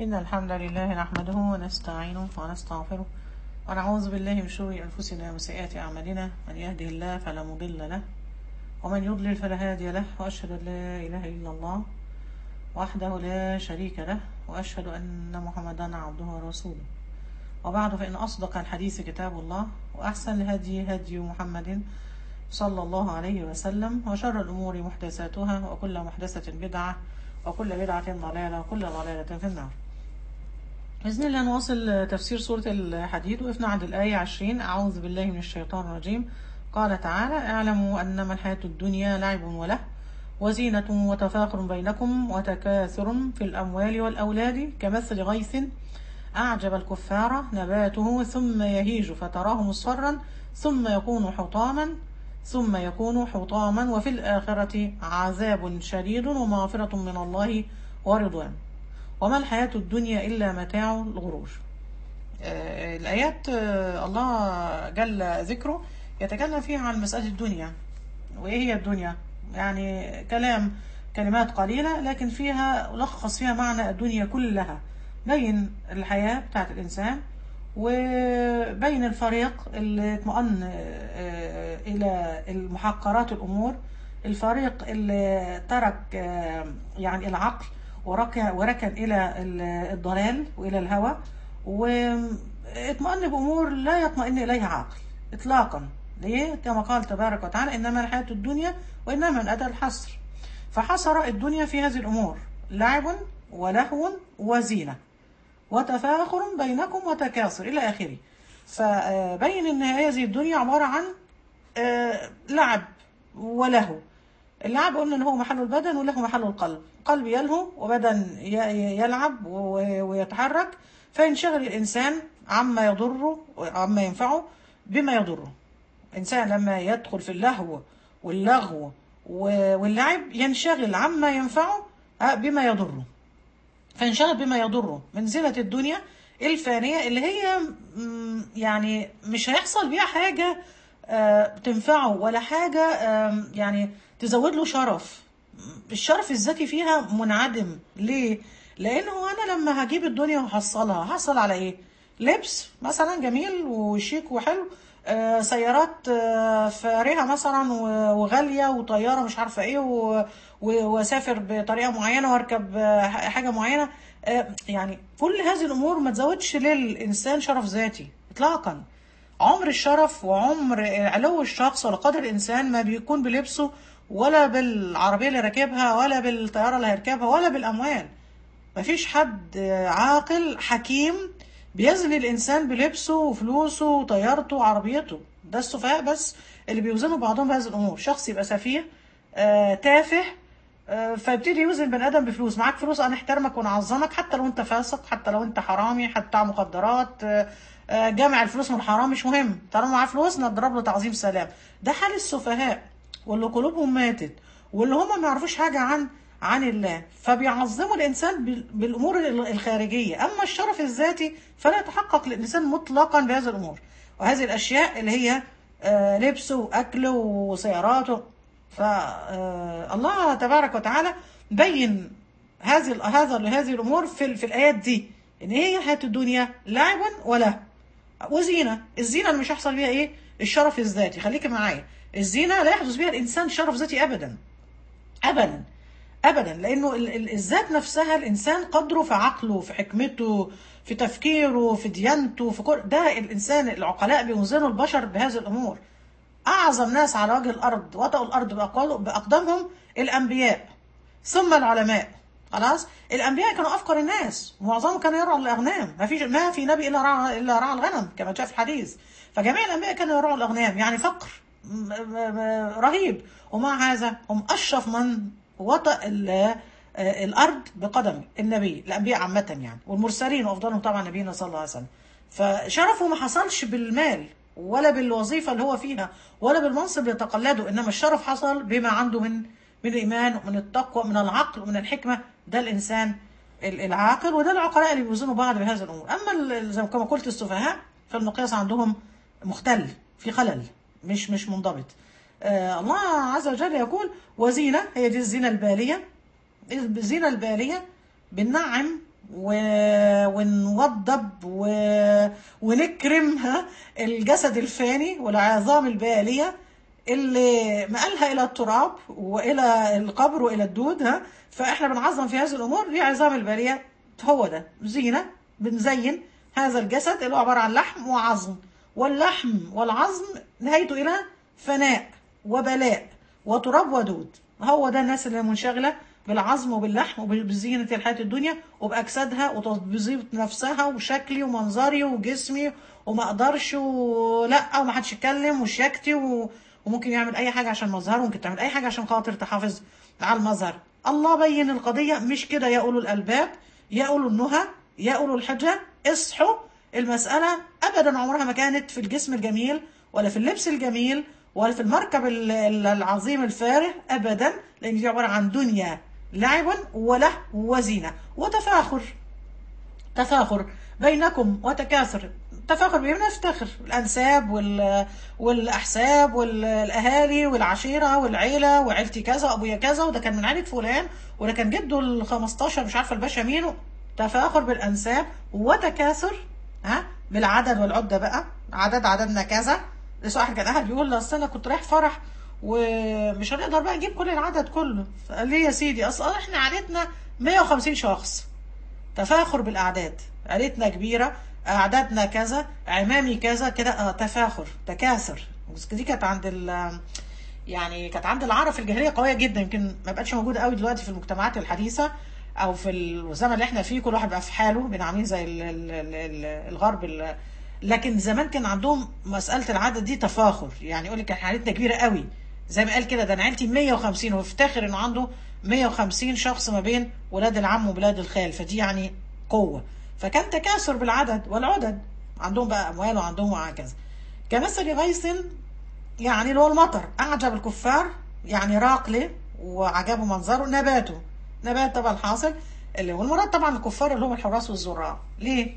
إن الحمد لله نحمده ونستعينه ونستغفره ونعوذ بالله من شرور أنفسنا وسيئات أعمالنا من يهده الله فلا مضل له ومن يضلل فلا هادي له وأشهد أن لا إله إلا الله وحده لا شريك له وأشهد أن محمدا عبده ورسوله وبعد فإن أصدق الحديث كتاب الله وأحسن الهدي هدي محمد صلى الله عليه وسلم وشر الأمور محدثاتها وكل محدثة بدعة وكل بدعة ضلالة وكل ضلالة في النار بإذن الله نواصل تفسير سورة الحديد وقفنا عند الآية 20 أعوذ بالله من الشيطان الرجيم قال تعالى اعلموا أنما الحياة الدنيا لعب وله وزينة وتفاخر بينكم وتكاثر في الأموال والأولاد كمثل غيث أعجب الكفار نباته ثم يهيج فتراه مصفرا ثم يكون حطاما ثم يكون حطاما وفي الآخرة عذاب شديد ومغفرة من الله ورضوان وما الحياة الدنيا إلا متاع الغرور آه، الآيات آه، الله جل ذكره يتكلم فيها عن مسألة الدنيا وإيه هي الدنيا يعني كلام كلمات قليلة لكن فيها لخص فيها معنى الدنيا كلها بين الحياة بتاعت الإنسان وبين الفريق اللي اطمأن آه، إلى المحقرات الأمور الفريق اللي ترك آه، يعني العقل وركن, وركن إلى الضلال وإلى الهوى واطمأن بأمور لا يطمئن إليها عقل إطلاقا ليه؟ كما قال تبارك وتعالى إنما الحياة الدنيا وإنما من أدى الحصر فحصر الدنيا في هذه الأمور لعب ولهو وزينة وتفاخر بينكم وتكاثر إلى آخره فبين أن هذه الدنيا عبارة عن آه، لعب ولهو اللعب قلنا ان هو محل البدن وله محل القلب قلب يلهو وبدن ي- يلعب و- ويتحرك فينشغل الإنسان عما يضره وعما ينفعه بما يضره إنسان لما يدخل في اللهو واللغو و- واللعب ينشغل عما ينفعه آه، بما يضره فانشغل بما يضره من زينة الدنيا الفانية اللي هي مم، يعني مش هيحصل بيها حاجة آه، تنفعه ولا حاجة آم، يعني تزود له شرف الشرف الذاتي فيها منعدم ليه؟ لأنه أنا لما هجيب الدنيا وهحصلها هحصل على إيه؟ لبس مثلا جميل وشيك وحلو آه، سيارات آه، فارهة مثلا و- وغالية وطيارة مش عارفة ايه و- و- واسافر بطريقة معينة واركب آه، حاجة معينة آه، يعني كل هذه الامور ما تزودش للانسان شرف ذاتي اطلاقا عمر الشرف وعمر علو الشخص ولا قدر الانسان ما بيكون بلبسه ولا بالعربية اللي راكبها ولا بالطيارة اللي هيركبها ولا بالاموال مفيش حد عاقل حكيم بيزني الإنسان بلبسه وفلوسه وطيارته وعربيته ده السفهاء بس اللي بيوزنوا بعضهم بهذه الأمور شخص يبقى سفيه آه، تافه آه، فيبتدي يوزن بني آدم بفلوس معاك فلوس أنا احترمك ونعظمك حتى لو أنت فاسق حتى لو أنت حرامي حتى بتاع مخدرات آه، آه، جامع الفلوس من الحرام مش مهم طالما معاه فلوس نضرب له تعظيم سلام ده حال السفهاء واللي قلوبهم ماتت واللي هم ما يعرفوش حاجة عن عن الله فبيعظموا الإنسان بال- بالأمور ال- الخارجية أما الشرف الذاتي فلا يتحقق للإنسان مطلقا بهذه الأمور وهذه الأشياء اللي هي آه، لبسه وأكله وسياراته فالله تبارك وتعالى بين هذه ال- هذا هذه الأمور في ال- في الآيات دي إن هي حياة الدنيا لعب وله وزينة الزينة اللي مش هيحصل بيها إيه الشرف الذاتي خليكي معايا الزينة لا يحدث بها الإنسان شرف ذاتي أبدا ابدا ابدا لانه ال- ال- الذات نفسها الانسان قدره في عقله في حكمته في تفكيره في ديانته في كل ده الانسان العقلاء بيوزنوا البشر بهذه الامور اعظم ناس على وجه الارض وطئوا الارض بأقوال- باقدامهم الانبياء ثم العلماء خلاص الانبياء كانوا افقر الناس معظمهم كانوا يرعوا الاغنام ما فيش ما في نبي الا رعى الا رعى الغنم كما جاء في الحديث فجميع الانبياء كانوا يرعوا الاغنام يعني فقر م- م- م- رهيب ومع هذا هم اشرف من وطأ ال- آه، الارض بقدم النبي الانبياء عامه يعني والمرسلين وافضلهم طبعا نبينا صلى الله عليه وسلم فشرفه ما حصلش بالمال ولا بالوظيفه اللي هو فيها ولا بالمنصب اللي يتقلده انما الشرف حصل بما عنده من من الايمان ومن التقوى من العقل ومن الحكمه ده الانسان ال- العاقل وده العقلاء اللي بيوزنوا بعض بهذه الامور اما ال- زي ما كما قلت السفهاء فالمقياس عندهم مختل في خلل مش مش منضبط آه الله عز وجل يقول وزينه هي دي الزينه الباليه الزينه الباليه بننعم و... ونوضب و... ونكرم ها الجسد الفاني والعظام البالية اللي مقالها إلى التراب وإلى القبر وإلى الدود ها فإحنا بنعظم في هذه الأمور دي عظام البالية هو ده زينة بنزين هذا الجسد اللي هو عبارة عن لحم وعظم واللحم والعظم نهايته إلى فناء وبلاء وتراب ودود هو ده الناس اللي منشغلة بالعظم وباللحم وبزينة الحياة الدنيا وبأجسادها وتظبيط نفسها وشكلي ومنظري وجسمي وما اقدرش ولا وما حدش يتكلم وشياكتي و... وممكن يعمل اي حاجه عشان مظهره ممكن تعمل اي حاجه عشان خاطر تحافظ على المظهر الله بين القضيه مش كده يا اولو الالباب يا اولو النهى يا اولو الحجه اصحوا المساله ابدا عمرها ما كانت في الجسم الجميل ولا في اللبس الجميل ولا في المركب ال- ال- العظيم الفارغ ابدا لان دي عباره عن دنيا لعب وله وزينه وتفاخر تفاخر بينكم وتكاثر تفاخر بيه بنفتخر الانساب وال... والاحساب والاهالي والعشيره والعيله وعيلتي كذا وابويا كذا وده كان من عيله فلان وده كان جده ال 15 مش عارفه الباشا مين تفاخر بالانساب وتكاثر ها بالعدد والعده بقى عدد عددنا كذا لسه واحد كان قاعد بيقول لي اصل انا كنت رايح فرح ومش هنقدر بقى نجيب كل العدد كله قال لي يا سيدي اصل احنا عائلتنا 150 شخص تفاخر بالاعداد عيلتنا كبيره اعدادنا كذا عمامي كذا كده اه تفاخر تكاثر بس دي كانت عند ال يعني كانت عند العرب في الجاهليه قويه جدا يمكن ما بقتش موجوده قوي دلوقتي في المجتمعات الحديثه او في الزمن اللي احنا فيه كل واحد بقى في حاله بين عاملين زي ال- ال- ال- ال- الغرب ال- لكن زمان كان عندهم مساله العدد دي تفاخر يعني يقول لك احنا عيلتنا كبيره قوي زي ما قال كده ده انا عيلتي 150 وافتخر انه عنده 150 شخص ما بين ولاد العم وولاد الخال فدي يعني قوه فكان تكاثر بالعدد والعدد عندهم بقى اموال وعندهم وهكذا كمثل غيث يعني اللي هو المطر اعجب الكفار يعني راق له وعجبه منظره نباته نبات طبعا حاصل اللي هو المراد طبعا الكفار اللي هم الحراس والزراع ليه؟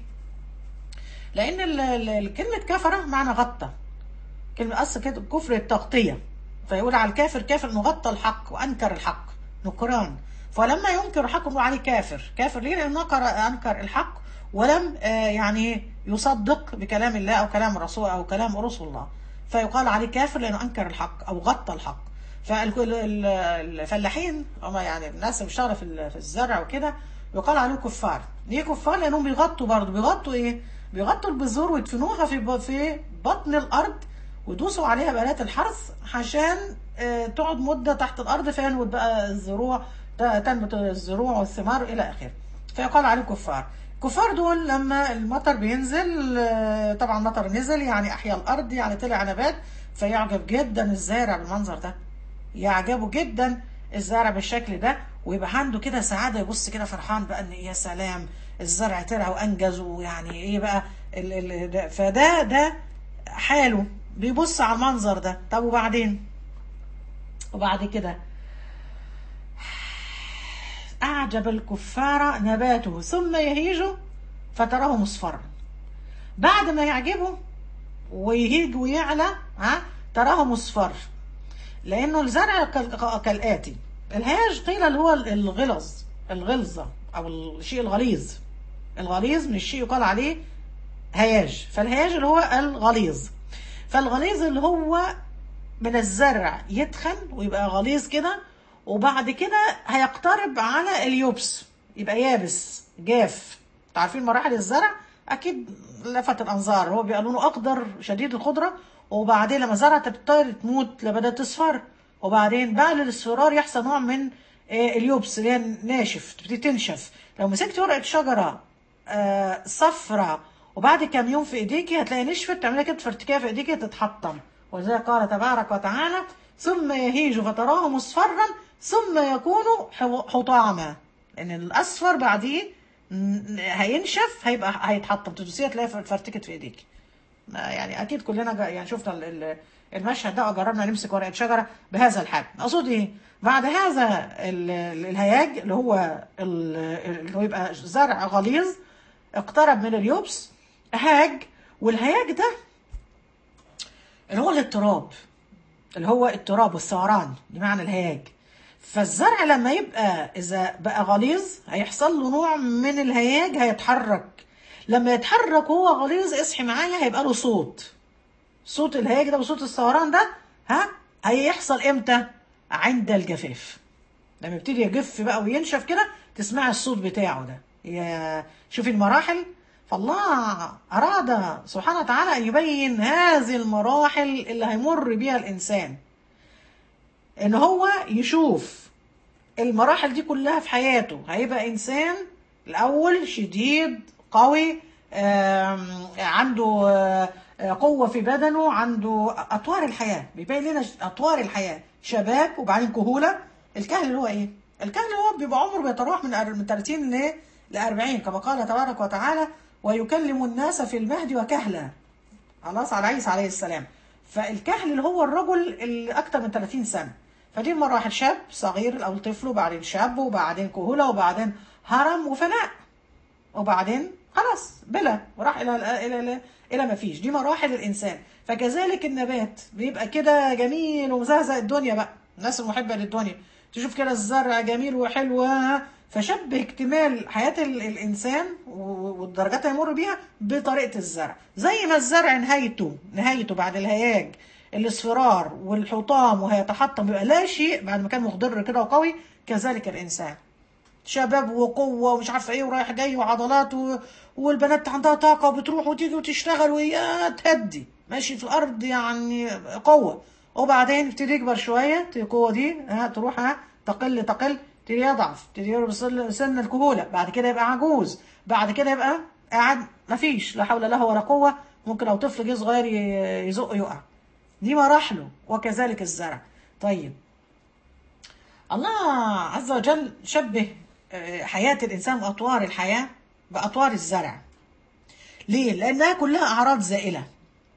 لان ال- ال- كلمه كفره معنى غطى كلمه اصل كده كفر التغطيه فيقول على الكافر كافر انه غطى الحق وانكر الحق نكران فلما ينكر الحق نقول عليه كافر كافر ليه لانه نكر انكر الحق ولم آه، يعني يصدق بكلام الله او كلام الرسول او كلام رسول الله فيقال عليه كافر لانه انكر الحق او غطى الحق فالفلاحين هم يعني الناس اللي بتشتغل في ال- في الزرع وكده يقال عليهم كفار ليه كفار لانهم بيغطوا برضه بيغطوا ايه بيغطوا البذور ويدفنوها في ب- في بطن الارض ويدوسوا عليها بآلات الحرث عشان آه، تقعد مدة تحت الأرض فينبت بقى الزروع ت- تنبت الزروع والثمار إلى آخره فيقال عليهم كفار الكفار دول لما المطر بينزل آه، طبعا المطر نزل يعني أحيا الأرض يعني طلع نبات فيعجب جدا الزارع بالمنظر ده يعجبه جدا الزرع بالشكل ده ويبقى عنده كده سعاده يبص كده فرحان بقى ان يا سلام الزرع طلع وانجز ويعني ايه بقى ال ال ده فده ده حاله بيبص على المنظر ده طب وبعدين وبعد كده أعجب الكفار نباته ثم يهيج فتراه مصفرا بعد ما يعجبه ويهيج ويعلى ها تراه مصفر لأنه الزرع كال- كالآتي الهاج قيل اللي هو الغلظ الغلظة أو الشيء الغليظ الغليظ من الشيء يقال عليه هياج فالهياج اللي هو الغليظ فالغليظ اللي هو من الزرع يتخن ويبقى غليظ كده وبعد كده هيقترب على اليبس يبقى يابس جاف انتوا عارفين مراحل الزرع اكيد لفت الانظار هو بيبقى لونه اخضر شديد الخضره وبعدين لما الزرعه تبتدي تموت بدات تصفر وبعدين بعد الاصفرار يحصل نوع من آه، اليبس اللي هي ناشف تبتدي تنشف لو مسكت ورقه شجره آه، صفرة وبعد كام يوم في ايديكي هتلاقي نشفت تعمليها كده تفرتكيها في ايديكي تتحطم ولذلك قال تبارك وتعالى ثم يهيج فتراه مصفرا ثم يكون حو- حطاما لان الاصفر بعديه ن- هينشف هيبقى هيتحطم تدوسيها تلاقيها فرتكت في ايديكي ما يعني اكيد كلنا جا يعني شفنا ال- ال- المشهد ده وجربنا نمسك ورقه شجره بهذا الحال اقصد ايه بعد هذا ال- ال- الهياج اللي هو ال- اللي هو يبقى زرع غليظ اقترب من اليبس هاج والهياج ده اللي هو الاضطراب اللي هو التراب والثوران بمعنى الهياج فالزرع لما يبقى اذا بقى غليظ هيحصل له نوع من الهياج هيتحرك لما يتحرك وهو غليظ اصحي معايا هيبقى له صوت صوت الهياج ده وصوت الثوران ده ها هيحصل امتى عند الجفاف لما يبتدي يجف بقى وينشف كده تسمع الصوت بتاعه ده يا شوفي المراحل فالله أراد سبحانه وتعالى أن يبين هذه المراحل اللي هيمر بيها الإنسان إن هو يشوف المراحل دي كلها في حياته هيبقى إنسان الأول شديد قوي آم، عنده آه، قوة في بدنه عنده أطوار الحياة بيبين لنا أطوار الحياة شباب وبعدين كهولة الكهل اللي هو إيه؟ الكهل اللي هو بيبقى عمره بيتراوح من أر- من 30 ل ل 40 كما قال تبارك وتعالى ويكلم الناس في المهد وكهلا خلاص على عيسى عليه السلام فالكهل اللي هو الرجل اللي أكتر من 30 سنة فدي مراحل شاب صغير أو طفل وبعدين شاب وبعدين كهولة وبعدين هرم وفناء وبعدين خلاص بلا وراح الى الى الى, إلى ما فيش دي مراحل الانسان فكذلك النبات بيبقى كده جميل ومزهزه الدنيا بقى الناس المحبه للدنيا تشوف كده الزرع جميل وحلو فشبه اكتمال حياه ال- الانسان و- والدرجات اللي يمر بيها بطريقه الزرع زي ما الزرع نهايته نهايته بعد الهياج الاصفرار والحطام وهيتحطم بيبقى لا شيء بعد ما كان مخضر كده وقوي كذلك الانسان شباب وقوة ومش عارفة ايه ورايح جاي وعضلات و... والبنات عندها طاقة وبتروح وتيجي وتشتغل وهي تهدي ماشي في الأرض يعني قوة وبعدين يبتدي يكبر شوية القوة دي ها تروح ها تقل تقل تبتدي يضعف تبتدي يقرب سن سن الكهولة بعد كده يبقى عجوز بعد كده يبقى قاعد مفيش لا حول له ولا قوة ممكن لو طفل جه صغير ي- يزق يقع دي مراحله وكذلك الزرع طيب الله عز وجل شبه آه، حياة الإنسان وأطوار الحياة بأطوار الزرع ليه؟ لأنها كلها أعراض زائلة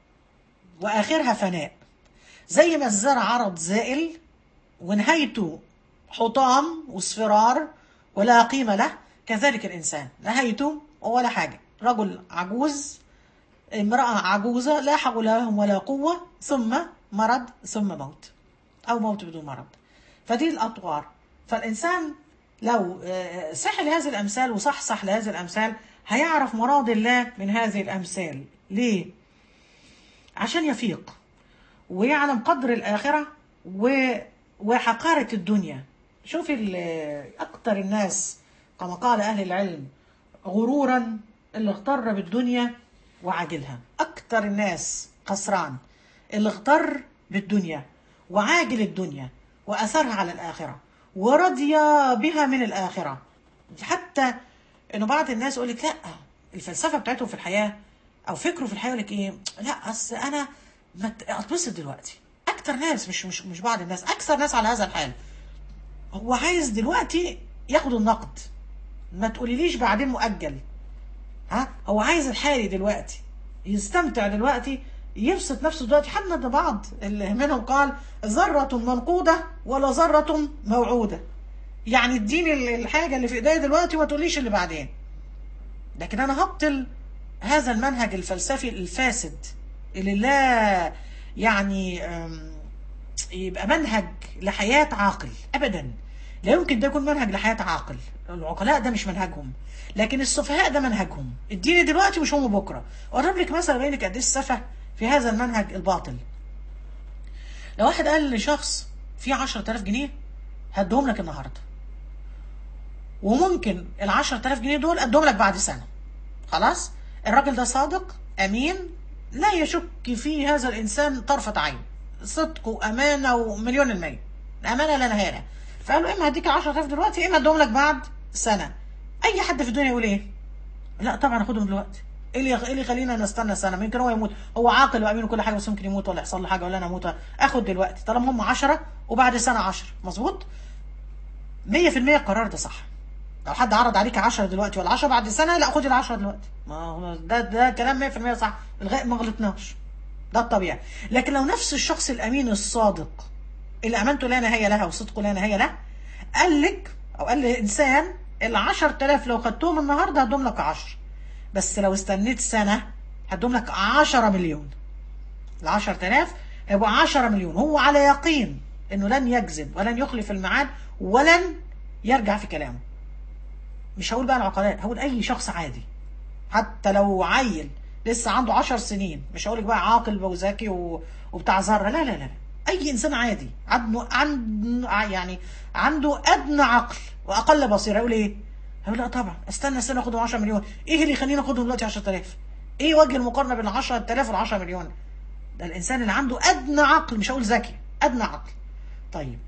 وآخرها فناء زي ما الزرع عرض زائل ونهايته حطام واصفرار ولا قيمة له كذلك الإنسان نهايته ولا حاجة رجل عجوز امرأة عجوزة لا حول لهم ولا قوة ثم مرض ثم موت أو موت بدون مرض فدي الأطوار فالإنسان لو آه، صح لهذه الأمثال وصحصح لهذه الأمثال هيعرف مراد الله من هذه الأمثال ليه؟ عشان يفيق ويعلم قدر الآخرة و... وحقارة الدنيا شوف ال- أكتر الناس كما قال أهل العلم غرورا اللي اغتر بالدنيا وعاجلها أكتر الناس خسران اللي اغتر بالدنيا وعاجل الدنيا وأثرها على الآخرة ورضي بها من الآخرة حتى إنه بعض الناس يقول لك لا الفلسفة بتاعته في الحياة أو فكره في الحياة يقول لك إيه لا أصل أنا ما ت- أتبسط دلوقتي أكتر ناس مش مش مش بعض الناس أكثر ناس على هذا الحال هو عايز دلوقتي ياخد النقد ما تقوليليش بعدين مؤجل ها هو عايز الحالي دلوقتي يستمتع دلوقتي يبسط نفسه دلوقتي حتى ده بعض اللي منهم قال ذرة منقودة ولا ذرة موعودة يعني اديني ال- الحاجة اللي في ايديا دلوقتي وما تقوليش اللي بعدين لكن انا هبطل هذا المنهج الفلسفي الفاسد اللي لا يعني أم، يبقى منهج لحياة عاقل أبدا لا يمكن ده يكون منهج لحياة عاقل العقلاء ده مش منهجهم لكن السفهاء ده منهجهم اديني دلوقتي مش هم بكرة أضرب لك مثلا بين لك قد ايه السفه في هذا المنهج الباطل لو واحد قال لشخص في 10000 جنيه هديهم لك النهارده وممكن ال 10000 جنيه دول ادهم لك بعد سنه خلاص الراجل ده صادق امين لا يشك في هذا الانسان طرفه عين صدق وامانه ومليون المية امانه لا نهايه لها فقال له اما هديك 10000 دلوقتي اما ادهم لك بعد سنه اي حد في الدنيا يقول ايه لا طبعا اخدهم دلوقتي ايه اللي ايه اللي يخلينا نستنى سنه يمكن هو يموت هو عاقل وامين وكل حاجه بس ممكن يموت ولا يحصل له حاجه ولا انا اموت اخد دلوقتي طالما هم 10 وبعد سنه 10 مظبوط 100% القرار ده صح لو حد عرض عليك 10 دلوقتي ولا 10 بعد سنه لا خد ال 10 دلوقتي ما هو ده ده كلام 100% صح الغاء ما غلطناش ده الطبيعي لكن لو نفس الشخص الامين الصادق اللي امانته لا نهايه لها وصدقه لا نهايه له قال لك او قال لانسان ال 10000 لو خدتهم النهارده هدوم لك 10 بس لو استنيت سنه هدوم لك 10 مليون ال 10000 هيبقوا 10 مليون هو على يقين انه لن يكذب ولن يخلف الميعاد ولن يرجع في كلامه مش هقول بقى العقلاء هقول اي شخص عادي حتى لو عيل لسه عنده عشر سنين مش هقولك بقى عاقل وذكي و- وبتاع ذره لا لا لا اي انسان عادي عنده عنده يعني عنده ادنى عقل واقل بصيره يقول ايه؟ هيقول لا طبعا استنى استنى اخدهم 10 مليون ايه اللي يخليني اخدهم دلوقتي 10000 ايه وجه المقارنه بين 10000 وال 10 مليون ده الانسان اللي عنده ادنى عقل مش هقول ذكي ادنى عقل طيب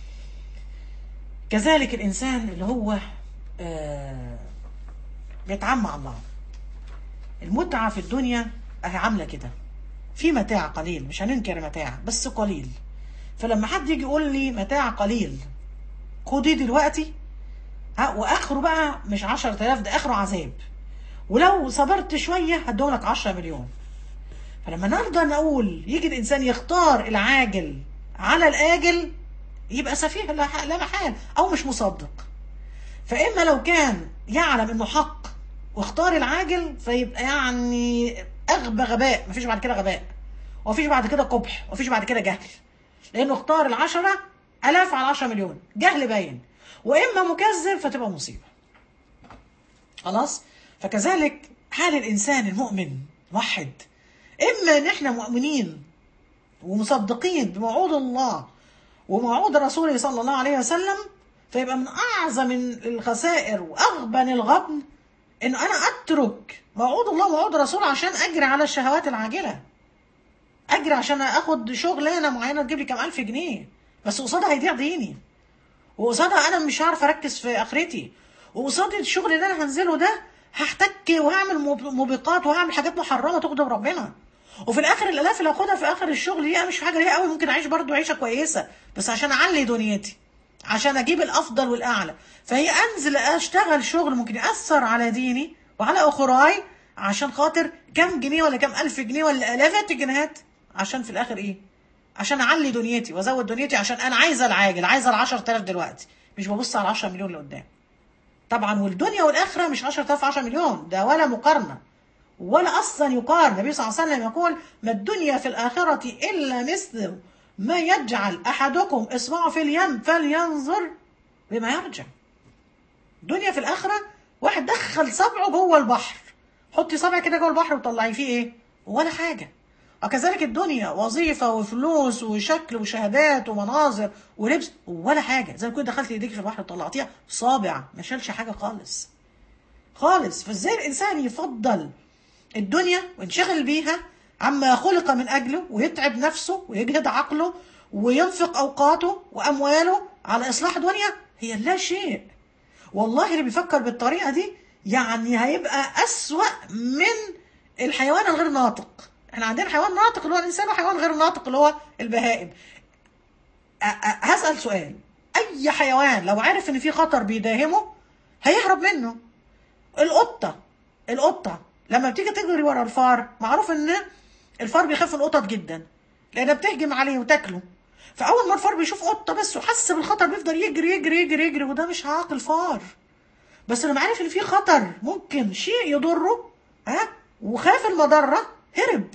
كذلك الانسان اللي هو آه بيتعامل مع الله المتعه في الدنيا اهي عامله كده في متاع قليل مش هننكر متاع بس قليل فلما حد يجي يقول لي متاع قليل خدي دلوقتي ها واخره بقى مش 10000 ده اخره عذاب ولو صبرت شويه هدولك 10 مليون فلما نرضى نقول يجي الانسان يختار العاجل على الاجل يبقى سفيه لا لا محال او مش مصدق فاما لو كان يعلم انه حق واختار العاجل فيبقى يعني اغبى غباء مفيش بعد كده غباء ومفيش بعد كده قبح ومفيش بعد كده جهل لانه اختار العشرة الاف على 10 مليون جهل باين واما مكذب فتبقى مصيبه خلاص فكذلك حال الانسان المؤمن موحد اما ان احنا مؤمنين ومصدقين بموعود الله وموعود رسوله صلى الله عليه وسلم فيبقى من اعظم الخسائر واغبن الغبن ان انا اترك موعود الله وموعود رسوله عشان اجري على الشهوات العاجله اجري عشان اخد شغلانه معينه تجيب لي كام الف جنيه بس قصادها هيضيع ديني وقصادها انا مش هعرف اركز في اخرتي وقصاد الشغل اللي انا هنزله ده هحتك وهعمل مب- موبقات وهعمل حاجات محرمه تغضب ربنا وفي الاخر الالاف اللي هاخدها في اخر الشغل دي أنا مش في حاجه ليها قوي ممكن اعيش برضو عيشه كويسه بس عشان اعلي دنيتي عشان اجيب الافضل والاعلى فهي انزل اشتغل شغل ممكن ياثر على ديني وعلى اخراي عشان خاطر كام جنيه ولا كام الف جنيه ولا الافات الجنيهات عشان في الاخر ايه عشان اعلي دنيتي وازود دنيتي عشان انا عايزه العاجل عايزه ال 10000 دلوقتي مش ببص على 10 مليون اللي قدام طبعا والدنيا والاخره مش 10000 10 مليون ده ولا مقارنه ولا اصلا يقارن النبي صلى الله عليه وسلم يقول ما الدنيا في الاخره الا مثل ما يجعل احدكم اصبعه في اليم فلينظر بما يرجع الدنيا في الاخره واحد دخل صبعه جوه البحر حطي صبع كده جوه البحر وطلعي فيه ايه ولا حاجه وكذلك الدنيا وظيفه وفلوس وشكل وشهادات ومناظر ولبس ولا حاجه زي ما كنت دخلت ايديك في البحر وطلعتيها صابع ما شالش حاجه خالص خالص فازاي الانسان يفضل الدنيا وينشغل بيها عما خلق من اجله ويتعب نفسه ويجهد عقله وينفق اوقاته وامواله على اصلاح دنيا هي لا شيء والله اللي بيفكر بالطريقه دي يعني هيبقى اسوا من الحيوان الغير ناطق احنا عندنا حيوان ناطق اللي هو الانسان وحيوان غير ناطق اللي هو البهائم أ- أ- هسأل سؤال اي حيوان لو عرف ان في خطر بيداهمه هيهرب منه القطه القطه لما بتيجي تجري ورا الفار معروف ان الفار بيخاف من القطط جدا لانها بتهجم عليه وتاكله فاول ما الفار بيشوف قطه بس وحس بالخطر بيفضل يجري يجري يجري يجري وده مش عاقل فار بس لما عرف ان في خطر ممكن شيء يضره ها وخاف المضره هرب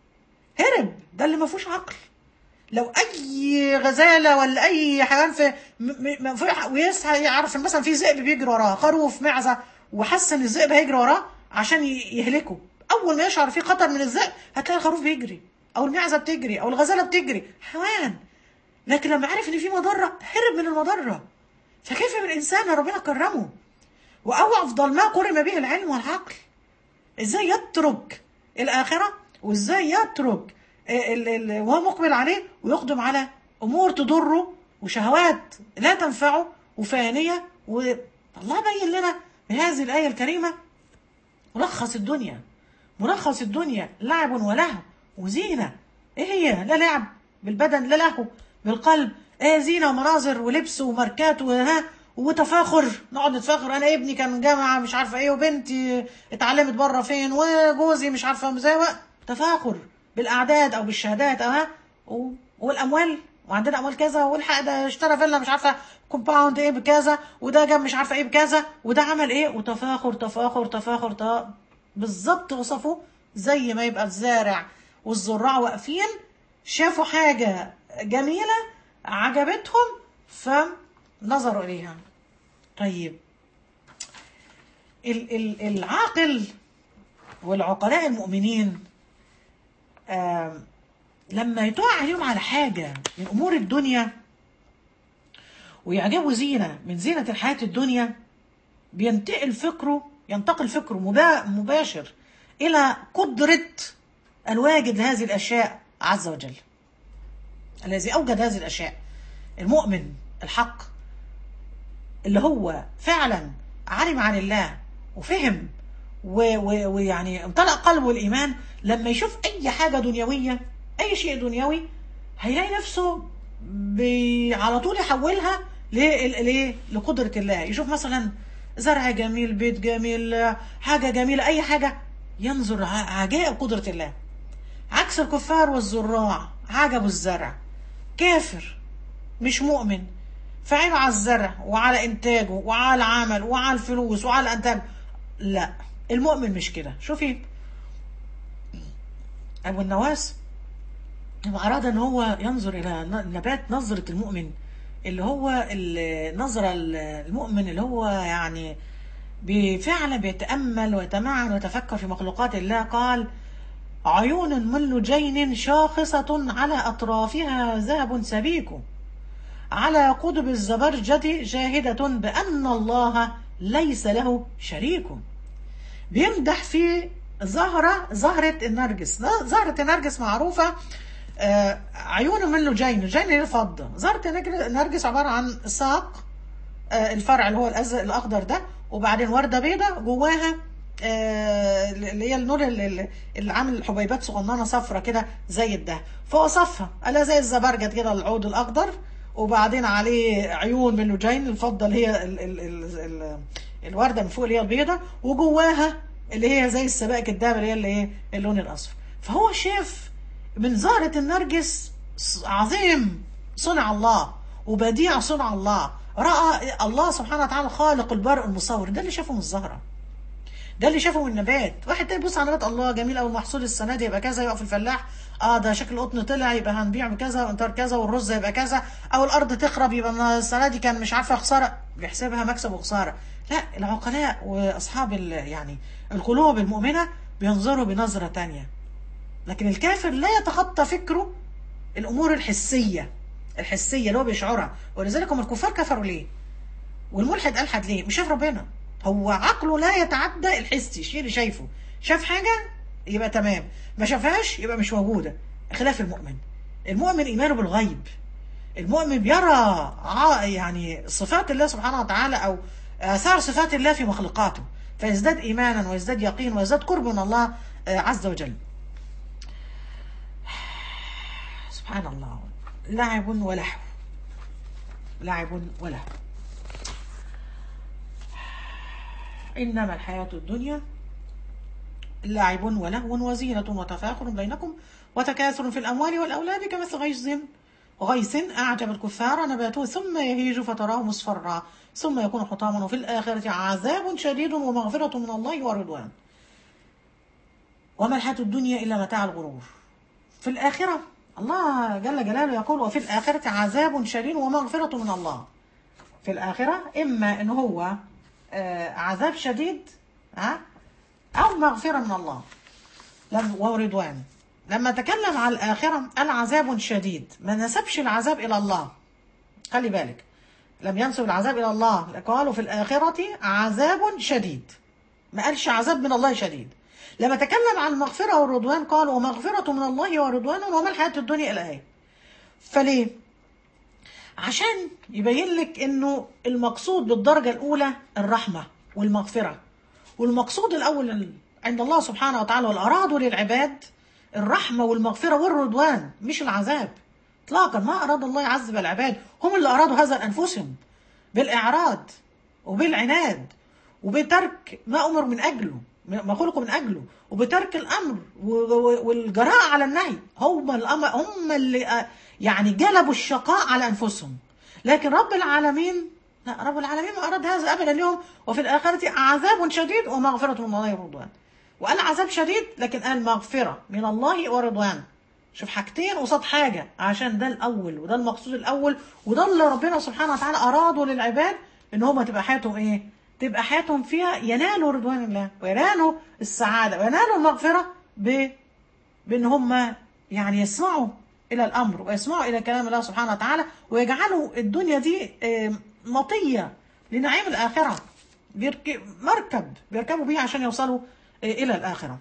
هرب ده اللي ما فيهوش عقل لو اي غزاله ولا اي حيوان في م- م- م- في- ويسعى يعرف إن مثلا في ذئب بيجري وراه خروف معزه وحس ان الذئب هيجري وراه عشان ي- يهلكه اول ما يشعر في خطر من الذئب هتلاقي الخروف بيجري او المعزه بتجري او الغزاله بتجري حيوان لكن لما عرف ان في مضره هرب من المضره فكيف بالانسان ربنا كرمه واو افضل ما قرم به العلم والعقل ازاي يترك الاخره وازاي يترك ال- ال- وهو مقبل عليه ويقدم على امور تضره وشهوات لا تنفعه وفانيه والله بين لنا بهذه الايه الكريمه ملخص الدنيا ملخص الدنيا لعب ولهو وزينه ايه هي لا لعب بالبدن لا لهو بالقلب ايه زينه ومناظر ولبس وماركات وها وتفاخر نقعد نتفاخر انا ابني كان جامعه مش عارفه ايه وبنتي اتعلمت بره فين وجوزي مش عارفه زي ما- تفاخر بالاعداد او بالشهادات او ها و- والاموال وعندنا اموال كذا والحق ده اشترى فيلا مش عارفه كومباوند ايه بكذا وده جاب مش عارفه ايه بكذا وده عمل ايه وتفاخر تفاخر تفاخر ت- بالظبط وصفوا زي ما يبقى الزارع والزراع واقفين شافوا حاجه جميله عجبتهم نظروا إليها طيب ال- ال- العاقل والعقلاء المؤمنين آم، لما يتوقع عليهم على حاجة من أمور الدنيا ويعجبوا زينة من زينة الحياة الدنيا بينتقل فكره ينتقل فكره مبا- مباشر إلى قدرة الواجد هذه الأشياء عز وجل الذي أوجد هذه الأشياء المؤمن الحق اللي هو فعلا علم عن الله وفهم و- و- ويعني امتلأ قلبه الإيمان لما يشوف أي حاجة دنيوية أي شيء دنيوي هيلاقي نفسه بي على طول يحولها ل- ل- لقدرة الله يشوف مثلا زرع جميل بيت جميل حاجة جميلة أي حاجة ينظر ع- عجائب قدرة الله عكس الكفار والزراع عجبوا الزرع كافر مش مؤمن فعينه على الزرع وعلى انتاجه وعلى العمل وعلى الفلوس وعلى الانتاج لا المؤمن مش كده شوفي ابو النواس لما اراد ان هو ينظر الى ن- نبات نظره المؤمن اللي هو النظره المؤمن اللي هو يعني بي- فعلا بيتامل ويتمعن ويتفكر في مخلوقات الله قال عيون من لجين شاخصة على أطرافها ذهب سبيك على قضب الزبرجد جاهدة بأن الله ليس له شريك بيمدح في زهرة زهرة النرجس زهرة النرجس معروفة آه، عيون من لجين لجين هي الفضة زهرة النرجس عبارة عن ساق آه، الفرع اللي هو الأزرق الأخضر ده وبعدين وردة بيضة جواها آه، اللي هي النور اللي اللي عامل حبيبات صغننه صفرة كده زي الده فوصفها قالها زي الزبرجد كده العود الأخضر وبعدين عليه عيون من لجين الفضة اللي هي ال ال ال ال الوردة من فوق اللي هي البيضة وجواها اللي هي زي السبائك الدهب اللي هي اللي هي اللون الأصفر فهو شاف من زهرة النرجس عظيم صنع الله وبديع صنع الله رأى الله سبحانه وتعالى خالق البرء المصور ده اللي شافه من الزهرة ده اللي شافه من النبات واحد تاني بيبص على نبات الله جميل قوي محصول السنه دي يبقى كذا يقف الفلاح اه ده شكل القطن طلع يبقى هنبيع بكذا وانتار كذا والرز يبقى كذا او الارض تخرب يبقى السنه دي كان مش عارفه خساره بيحسبها مكسب وخساره لا العقلاء واصحاب ال- يعني القلوب المؤمنه بينظروا بنظره تانية لكن الكافر لا يتخطى فكره الامور الحسيه الحسيه اللي هو بيشعرها ولذلك هم الكفار كفروا ليه والملحد الحد ليه مش شايف ربنا هو عقله لا يتعدى الحسي الشيء اللي شايفه شاف حاجه يبقى تمام ما شافهاش يبقى مش موجوده خلاف المؤمن المؤمن ايمانه بالغيب المؤمن بيرى ع- يعني صفات الله سبحانه وتعالى او اثار صفات الله في مخلوقاته فيزداد ايمانا ويزداد يقين ويزداد قرب من الله آه، عز وجل سبحان الله لعب ولهو لعب ولهو إنما الحياة الدنيا لعب ولهو وزينة وتفاخر بينكم وتكاثر في الأموال والأولاد كمثل غيث غيث أعجب الكفار نباته ثم يهيج فتراه مصفرا ثم يكون حطاما وفي الآخرة عذاب شديد ومغفرة من الله ورضوان وما الحياة الدنيا إلا متاع الغرور في الآخرة الله جل جلاله يقول وفي الآخرة عذاب شديد ومغفرة من الله في الآخرة إما إن هو آه، عذاب شديد ها أو مغفرة من الله لم- ورضوان لما تكلم على الآخرة قال عذاب شديد ما نسبش العذاب إلى الله خلي بالك لم ينسب العذاب إلى الله قالوا في الآخرة عذاب شديد ما قالش عذاب من الله شديد لما تكلم عن المغفرة والرضوان قال ومغفرة من الله ورضوان وما الحياة الدنيا إلا هي فليه عشان يبين لك انه المقصود بالدرجة الاولى الرحمة والمغفرة والمقصود الاول عند الله سبحانه وتعالى والارادوا للعباد الرحمة والمغفرة والرضوان مش العذاب اطلاقا ما اراد الله يعذب العباد هم اللي ارادوا هذا لانفسهم بالاعراض وبالعناد وبترك ما امر من اجله ما خلقوا من اجله وبترك الامر و- و- والجراءه على النهي هم الأمر هم اللي آه، يعني جلبوا الشقاء على انفسهم لكن رب العالمين لا رب العالمين ما اراد هذا ابدا اليوم وفي الاخره عذاب شديد ومغفره من الله ورضوان وقال عذاب شديد لكن قال مغفره من الله ورضوان شوف حاجتين قصاد حاجة عشان ده الأول وده المقصود الأول وده اللي ربنا سبحانه وتعالى أراده للعباد إن هما تبقى حياتهم إيه؟ تبقى حياتهم فيها ينالوا رضوان الله وينالوا السعادة وينالوا المغفرة ب... بإن هما يعني يسمعوا إلى الأمر ويسمعوا إلى كلام الله سبحانه وتعالى ويجعلوا الدنيا دي آه، مطية لنعيم الآخرة بيركب مركب بيركبوا بيه عشان يوصلوا آه، إلى الآخرة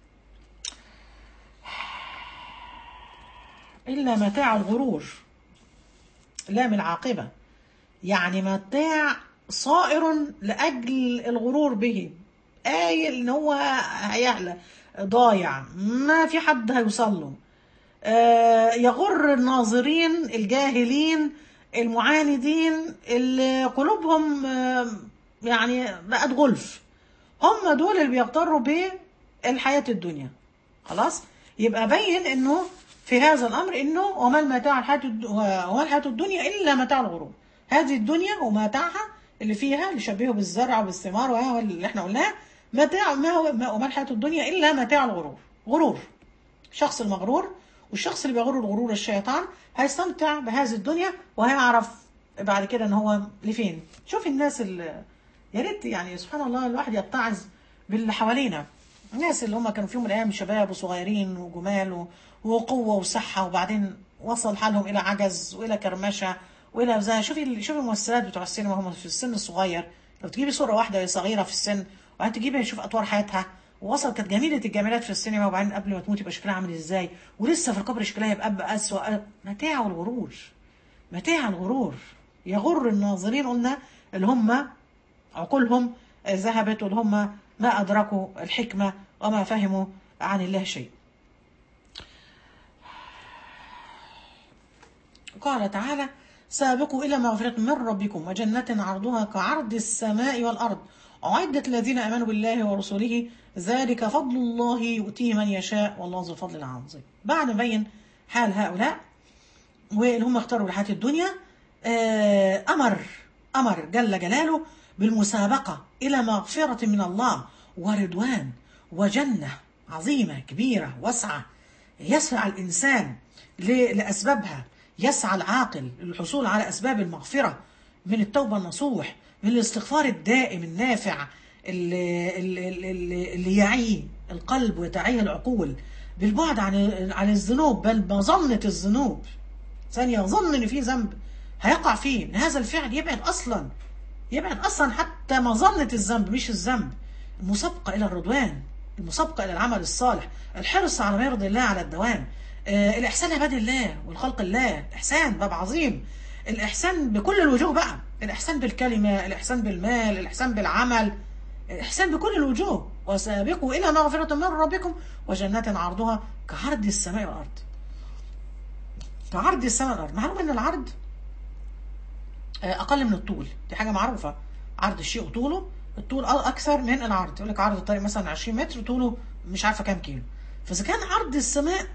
إلا متاع الغرور لا من العاقبة يعني متاع صائر لأجل الغرور به قايل إن هو هيعلى ضايع ما في حد هيوصل له آه، يغر الناظرين الجاهلين المعاندين اللي قلوبهم آه، يعني بقت غلف هم دول اللي بيغتروا بالحياة الدنيا خلاص يبقى بين انه في هذا الامر انه وما المتاع الحياة الد- وما الحياة الدنيا الا متاع الغرور هذه الدنيا ومتاعها اللي فيها اللي شبهه بالزرع وبالثمار وهو اللي احنا قلناه متاع ما هو ما- وما الحياة الدنيا الا متاع الغرور غرور الشخص المغرور والشخص اللي بيغر الغرور الشيطان هيستمتع بهذه الدنيا وهيعرف بعد كده ان هو لفين شوف الناس اللي يا ريت يعني سبحان الله الواحد يتعظ باللي حوالينا الناس اللي هم كانوا في يوم من الايام شباب وصغيرين وجمال و- وقوه وصحه وبعدين وصل حالهم الى عجز والى كرمشه والى زي شوفي شوفي الممثلات بتوع السينما هم في السن الصغير لو تجيبي صوره واحده وهي صغيره في السن وبعدين تجيبي شوف اطوار حياتها ووصل كانت جميله الجمالات في السينما وبعدين قبل ما تموت يبقى شكلها عامل ازاي ولسه في القبر شكلها يبقى أبقى اسوء متاع الغرور متاع الغرور يغر الناظرين قلنا اللي هم عقولهم ذهبت واللي هم ما أدركوا الحكمة وما فهموا عن الله شيء قال تعالى سابقوا إلى مغفرة من ربكم وجنة عرضها كعرض السماء والأرض أعدت الذين آمنوا بالله ورسوله ذلك فضل الله يؤتيه من يشاء والله ذو الفضل العظيم بعد ما بين حال هؤلاء واللي هم اختاروا الحياة الدنيا آه، أمر أمر جل جلاله بالمسابقة إلى مغفرة من الله ورضوان وجنة عظيمة كبيرة واسعة يسعى الإنسان ل- لأسبابها يسعى العاقل للحصول على أسباب المغفرة من التوبة النصوح من الاستغفار الدائم النافع اللي, اللي, اللي, اللي يعيه القلب وتعيه العقول بالبعد عن عن الذنوب بل مظنة الذنوب ثانية يظن ان في ذنب هيقع فيه من هذا الفعل يبعد اصلا يبعد اصلا حتى مظنة الذنب مش الذنب المسابقة الى الرضوان المسابقة الى العمل الصالح الحرص على ما يرضي الله على الدوام آه الاحسان لعباد الله والخلق الله الاحسان باب عظيم الاحسان بكل الوجوه بقى الاحسان بالكلمة الاحسان بالمال الاحسان بالعمل الاحسان بكل الوجوه وسابقوا الى مغفرة من ربكم وجنات عرضها كعرض السماء والارض كعرض السماء والارض معلوم ان العرض آه، اقل من الطول دي حاجه معروفه عرض الشيء وطوله الطول أ- اكثر من العرض يقول لك عرض الطريق مثلا 20 متر طوله مش عارفه كام كيلو فاذا كان عرض السماء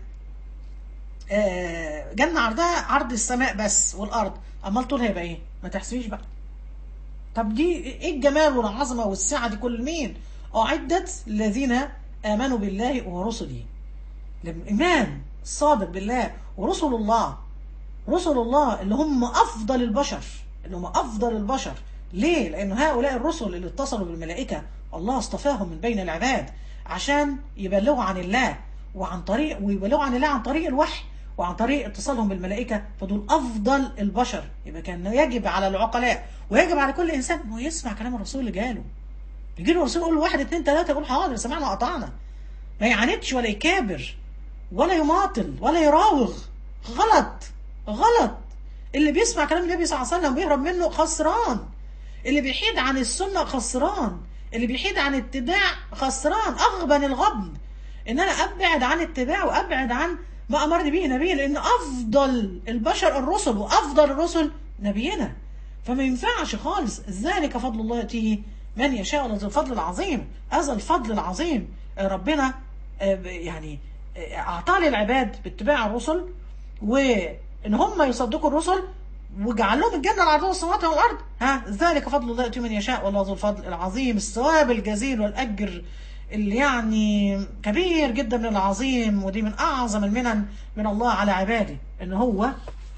آه، جنة عرضها عرض السماء بس والارض امال طولها يبقى ايه ما تحسبيش بقى طب دي ايه الجمال والعظمه والسعه دي كل مين اعدت الذين امنوا بالله ورسله الايمان الصادق بالله ورسل الله رسل الله اللي هم افضل البشر اللي هم افضل البشر ليه لان هؤلاء الرسل اللي اتصلوا بالملائكه الله اصطفاهم من بين العباد عشان يبلغوا عن الله وعن طريق ويبلغوا عن الله عن طريق الوحي وعن طريق اتصالهم بالملائكه فدول افضل البشر يبقى كان يجب على العقلاء ويجب على كل انسان انه يسمع كلام الرسول اللي جاله يجي له الرسول يقول له واحد اتنين تلاته يقول حاضر سمعنا وقطعنا ما يعاندش ولا يكابر ولا يماطل ولا يراوغ غلط غلط اللي بيسمع كلام النبي صلى الله عليه وسلم وبيهرب منه خسران اللي بيحيد عن السنة خسران اللي بيحيد عن اتباع خسران أغبن الغبن إن أنا أبعد عن اتباع وأبعد عن ما أمرني به نبي لأن أفضل البشر الرسل وأفضل الرسل نبينا فما ينفعش خالص ذلك فضل الله يأتيه من يشاء ذو الفضل العظيم هذا الفضل العظيم آه، ربنا آه، ب- يعني آه، أعطاه للعباد باتباع الرسل وإن هم يصدقوا الرسل وجعل لهم الجنة العرضية السماوات والأرض ها ذلك فضل الله يؤتيه من يشاء والله ذو الفضل العظيم الثواب الجزيل والأجر اللي يعني كبير جدا من العظيم ودي من اعظم المنن من الله على عباده ان هو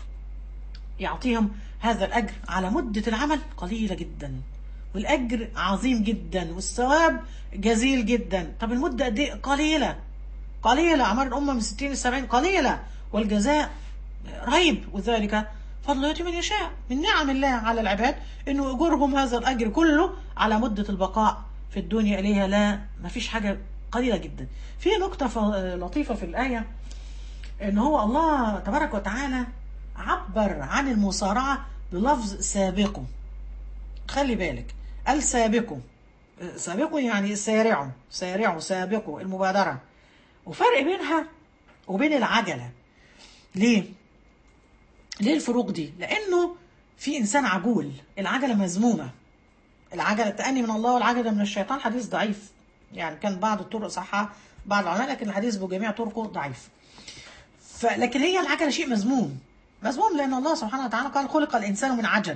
يعطيهم هذا الأجر على مدة العمل قليلة جدا والأجر عظيم جدا والثواب جزيل جدا طب المدة قد ايه قليلة قليلة أعمار الأمة من 60 ل 70 قليلة والجزاء رهيب وذلك فضل يأتي من يشاء من نعم الله على العباد إنه أجرهم هذا الأجر كله على مدة البقاء في الدنيا إليها لا ما فيش حاجة قليلة جدا في نقطة ف- لطيفة في الآية ان هو الله تبارك وتعالى عبر عن المصارعة بلفظ سابقوا خلي بالك قال سابقوا سابقوا يعني سارعوا سارعوا سابقوا المبادرة وفرق بينها وبين العجلة ليه؟ ليه الفروق دي؟ لأنه في إنسان عجول العجلة مذمومة العجلة التأني من الله والعجلة من الشيطان حديث ضعيف يعني كان بعض الطرق صحة بعض العلماء لكن الحديث بجميع طرقه ضعيف فلكن هي العجلة شيء مذموم مذموم لأن الله سبحانه وتعالى قال خلق الإنسان من عجل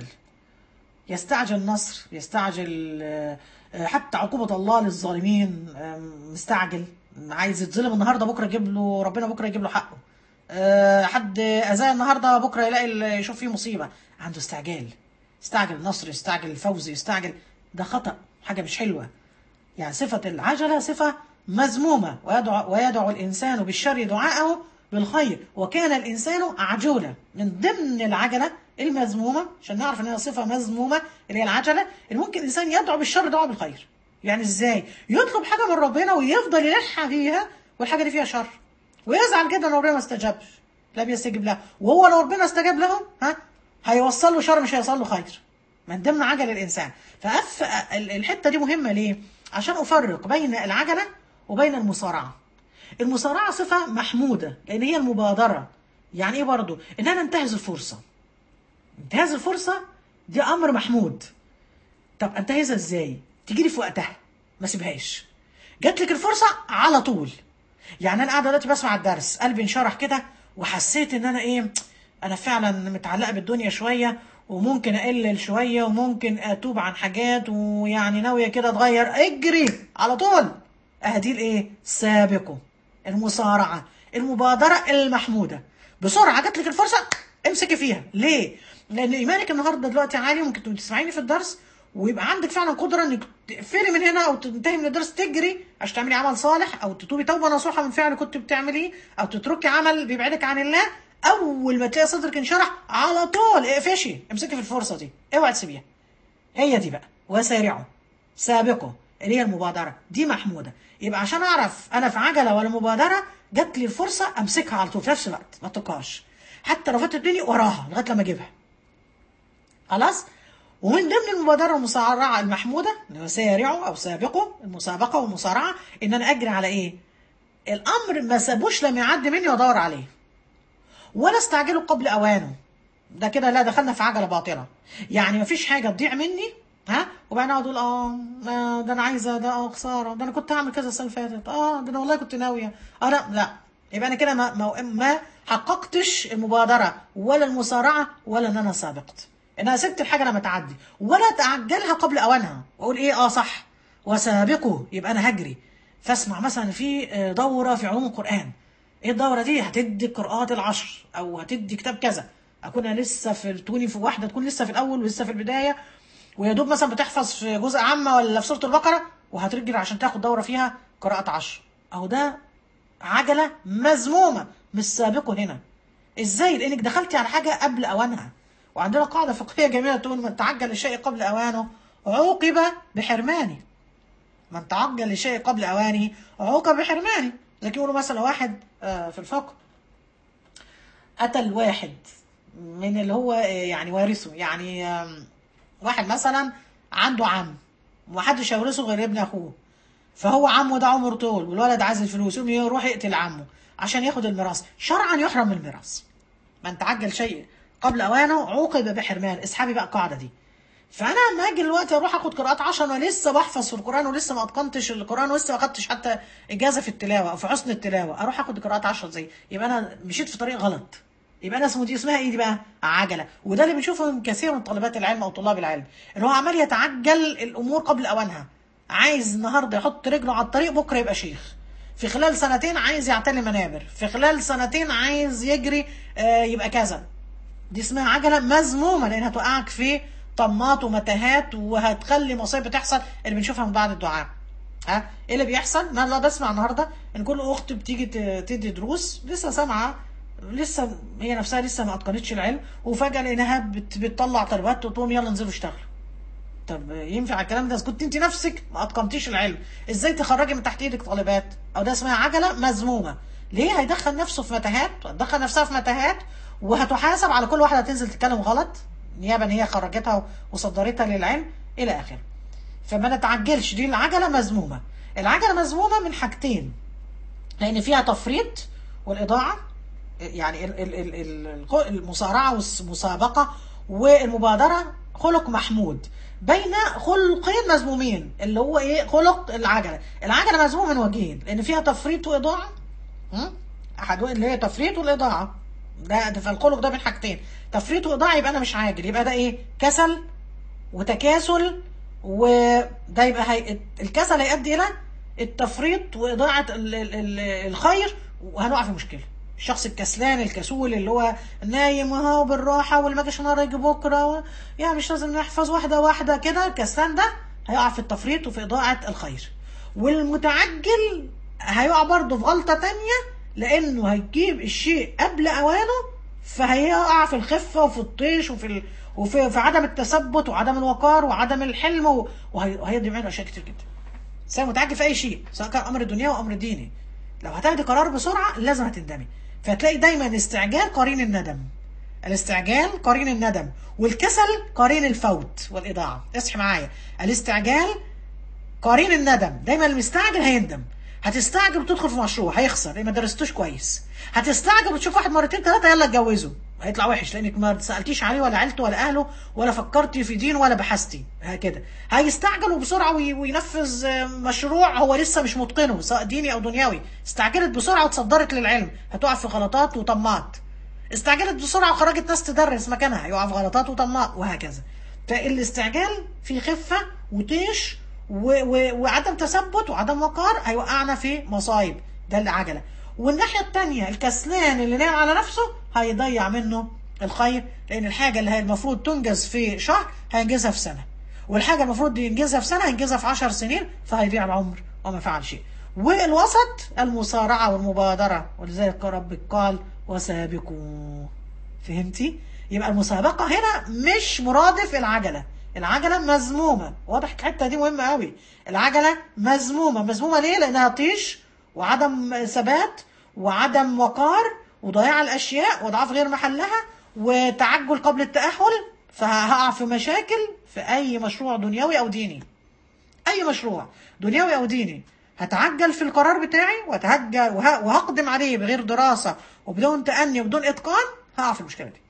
يستعجل النصر يستعجل آه، آه، حتى عقوبة الله للظالمين آه، مستعجل عايز يتظلم النهارده بكره يجيب له ربنا بكره يجيب له حقه آه، حد اذاه النهارده بكره يلاقي ال- يشوف فيه مصيبه عنده استعجال يستعجل النصر يستعجل الفوز يستعجل ده خطأ حاجه مش حلوه يعني صفة العجلة صفة مذمومة ويدعو, ويدعو الإنسان بالشر دعاءه بالخير وكان الإنسان عجولا من ضمن العجلة المذمومة عشان نعرف إنها صفة مذمومة اللي هي العجلة اللي ممكن الإنسان يدعو بالشر دعاء بالخير يعني إزاي يطلب حاجة من ربنا ويفضل يلح فيها والحاجة دي فيها شر ويزعل جدا لو ربنا ما استجابش لم يستجب له وهو لو ربنا استجاب له ها هيوصل له شر مش هيوصل له خير من ضمن عجل الانسان فأف ال- الحته دي مهمه ليه عشان افرق بين العجله وبين المصارعه المصارعه صفه محموده لان هي المبادره يعني ايه برضو ان انا انتهز الفرصه انتهاز الفرصه دي امر محمود طب انتهزها ازاي تيجي لي في وقتها ما سيبهاش جات لك الفرصه على طول يعني انا قاعده دلوقتي بسمع الدرس قلبي انشرح كده وحسيت ان انا ايه انا فعلا متعلقه بالدنيا شويه وممكن اقلل شويه وممكن اتوب عن حاجات ويعني ناويه كده اتغير اجري على طول اهدي الايه سابقوا المصارعه المبادره المحموده بسرعه جات لك الفرصه امسكي فيها ليه لان ايمانك النهارده دلوقتي عالي ممكن تبقي تسمعيني في الدرس ويبقى عندك فعلا قدره انك تقفلي من هنا او تنتهي من الدرس تجري عشان تعملي عمل صالح او تتوبي توبه نصوحه من فعل كنت بتعمليه او تتركي عمل بيبعدك عن الله اول ما تلاقي صدرك انشرح على طول اقفشي امسكي في الفرصه دي اوعي تسيبيها هي دي بقى وسارعوا سابقوا اللي هي المبادره دي محموده يبقى عشان اعرف انا في عجله ولا مبادره جات لي الفرصه امسكها على طول في نفس الوقت ما اتركهاش حتى لو فاتت الدنيا وراها لغايه لما اجيبها خلاص ومن ضمن المبادرة المسارعة المحمودة اللي هو سارعوا أو سابقوا المسابقة والمسارعة إن أنا أجري على إيه؟ الأمر ما سابوش لما يعدي مني وأدور عليه ولا استعجله قبل أوانه ده كده لا دخلنا في عجلة باطلة يعني مفيش حاجة تضيع مني ها وبعدين اقعد اقول اه آه، ده انا عايزه ده اه خساره ده انا كنت هعمل كذا السنه اللي فاتت اه ده انا والله كنت ناويه اه لا لا يبقى انا كده ما, ما, ما حققتش المبادره ولا المسارعه ولا ان انا سابقت ان انا سبت الحاجه لما تعدي ولا تعجلها قبل اوانها واقول ايه اه صح وسابقوا يبقى انا هجري فاسمع مثلا في آه، دوره في علوم القران ايه الدوره دي هتدي القراءات العشر او هتدي كتاب كذا اكون انا لسه في تكوني في واحده تكون لسه في الاول ولسه في البدايه ويا دوب مثلا بتحفظ في جزء عامه ولا في سوره البقره وهترجل عشان تاخد دوره فيها قراءه عشر اهو ده عجله مذمومه مش سابقه هنا ازاي لانك دخلتي على حاجه قبل اوانها وعندنا قاعده فقهيه جميله تقول من تعجل الشيء قبل اوانه عوقب بحرمانه من تعجل لشيء قبل اوانه عوقب بحرمانه زي يقولوا مثلا واحد آه، في الفقه قتل واحد من اللي هو آه، يعني وارثه يعني آم، واحد مثلا عنده عم ومحدش يورثه غير ابن اخوه فهو عمه ده عمره طول والولد عايز الفلوس يقوم يروح يقتل عمه عشان ياخد الميراث شرعا يحرم من الميراث من تعجل شيء قبل اوانه عوقب بحرمان اسحبي بقى القاعده دي فانا لما اجي دلوقتي اروح اخد قراءات عشر انا لسه بحفظ في القران ولسه ما اتقنتش القران ولسه ما اخدتش حتى اجازه في التلاوه او في حسن التلاوه اروح اخد قراءات عشر زي يبقى انا مشيت في طريق غلط يبقى انا اسمه دي اسمها ايه دي بقى عجله وده اللي بنشوفه من كثير من طالبات العلم او طلاب العلم ان هو عمال يتعجل الامور قبل اوانها عايز النهارده يحط رجله على الطريق بكره يبقى شيخ في خلال سنتين عايز يعتلي منابر في خلال سنتين عايز يجري آه، يبقى كذا دي اسمها عجله مذمومه لانها توقعك في طماط ومتاهات وهتخلي مصايب تحصل اللي بنشوفها من بعد الدعاء ها ايه اللي بيحصل انا لا بسمع النهارده ان كل اخت بتيجي ت- تدي دروس لسه سامعه لسه هي نفسها لسه ما اتقنتش العلم وفجاه لقيناها بت- بتطلع طلبات وتقوم يلا انزلوا اشتغلوا طب ينفع الكلام ده إذا كنت انت نفسك ما اتقنتيش العلم ازاي تخرجي من تحت ايدك طالبات او ده اسمها عجله مذمومه ليه هيدخل نفسه في متاهات هتدخل نفسها في متاهات وهتحاسب على كل واحده هتنزل تتكلم غلط نيابه ان هي خرجتها وصدرتها للعلم الى اخره فما نتعجلش دي العجله مذمومه العجله مذمومه من حاجتين لان فيها تفريط والاضاعه يعني ال- ال- ال- ال- المصارعه والمسابقه والمبادره خلق محمود بين خلقين مذمومين اللي هو ايه خلق العجله العجله مذمومه من وجهين لان فيها تفريط واضاعه م? احد اللي هي تفريط والاضاعه ده ده فالخلق ده من حاجتين تفريط واضاعه يبقى انا مش عاجل يبقى ده ايه كسل وتكاسل وده يبقى هي... الكسل هيؤدي الى التفريط واضاعه ال... ال... ال... الخير وهنقع في مشكله الشخص الكسلان الكسول اللي هو نايم وهو بالراحه واللي ما جاش النهارده يجي بكره و... يعني مش لازم نحفظ واحده واحده كده الكسلان ده هيقع في التفريط وفي اضاعه الخير والمتعجل هيقع برضه في غلطه تانية لانه هيجيب الشيء قبل اوانه فهيقع في الخفه وفي الطيش وفي ال... وفي في عدم التثبت وعدم الوقار وعدم الحلم و- وهي- وهيضيع منه اشياء كتير جدا. الانسان متعجل في اي شيء سواء كان امر دنيوي او امر ديني. لو هتاخدي قرار بسرعه لازم هتندمي. فهتلاقي دايما الاستعجال قرين الندم. الاستعجال قرين الندم والكسل قرين الفوت والاضاعه. اصحي معايا. الاستعجال قرين الندم دايما المستعجل هيندم هتستعجل وتدخل في مشروع هيخسر لان ما درستوش كويس هتستعجل وتشوف واحد مرتين ثلاثه يلا اتجوزه هيطلع وحش لانك ما سالتيش عليه ولا عيلته ولا اهله ولا فكرتي في دينه ولا بحثتي هكذا هيستعجل وبسرعه وي- وينفذ آه، مشروع هو لسه مش متقنه سواء ديني او دنيوي استعجلت بسرعه وتصدرت للعلم هتقع في غلطات وطماط استعجلت بسرعه وخرجت ناس تدرس مكانها هيقع في غلطات وطماط وهكذا فالاستعجال في خفه وطيش و- و- وعدم تثبت وعدم وقار هيوقعنا في مصايب ده العجله والناحيه الثانيه الكسلان اللي نايم على نفسه هيضيع منه الخير لان الحاجه اللي هي المفروض تنجز في شهر هينجزها في سنه والحاجه المفروض ينجزها في سنه هينجزها في 10 سنين فهيضيع العمر وما فعل شيء والوسط المسارعه والمبادره ولذلك ربك قال وسابقوا فهمتي يبقى المسابقه هنا مش مرادف العجله العجله مذمومه واضح الحته دي مهمه قوي العجله مذمومه مذمومه ليه لانها طيش وعدم ثبات وعدم وقار وضياع الاشياء وضعف غير محلها وتعجل قبل التاهل فهقع في مشاكل في اي مشروع دنيوي او ديني اي مشروع دنيوي او ديني هتعجل في القرار بتاعي وهتهجل وه- وهقدم عليه بغير دراسه وبدون تأني وبدون اتقان هقع في المشكله دي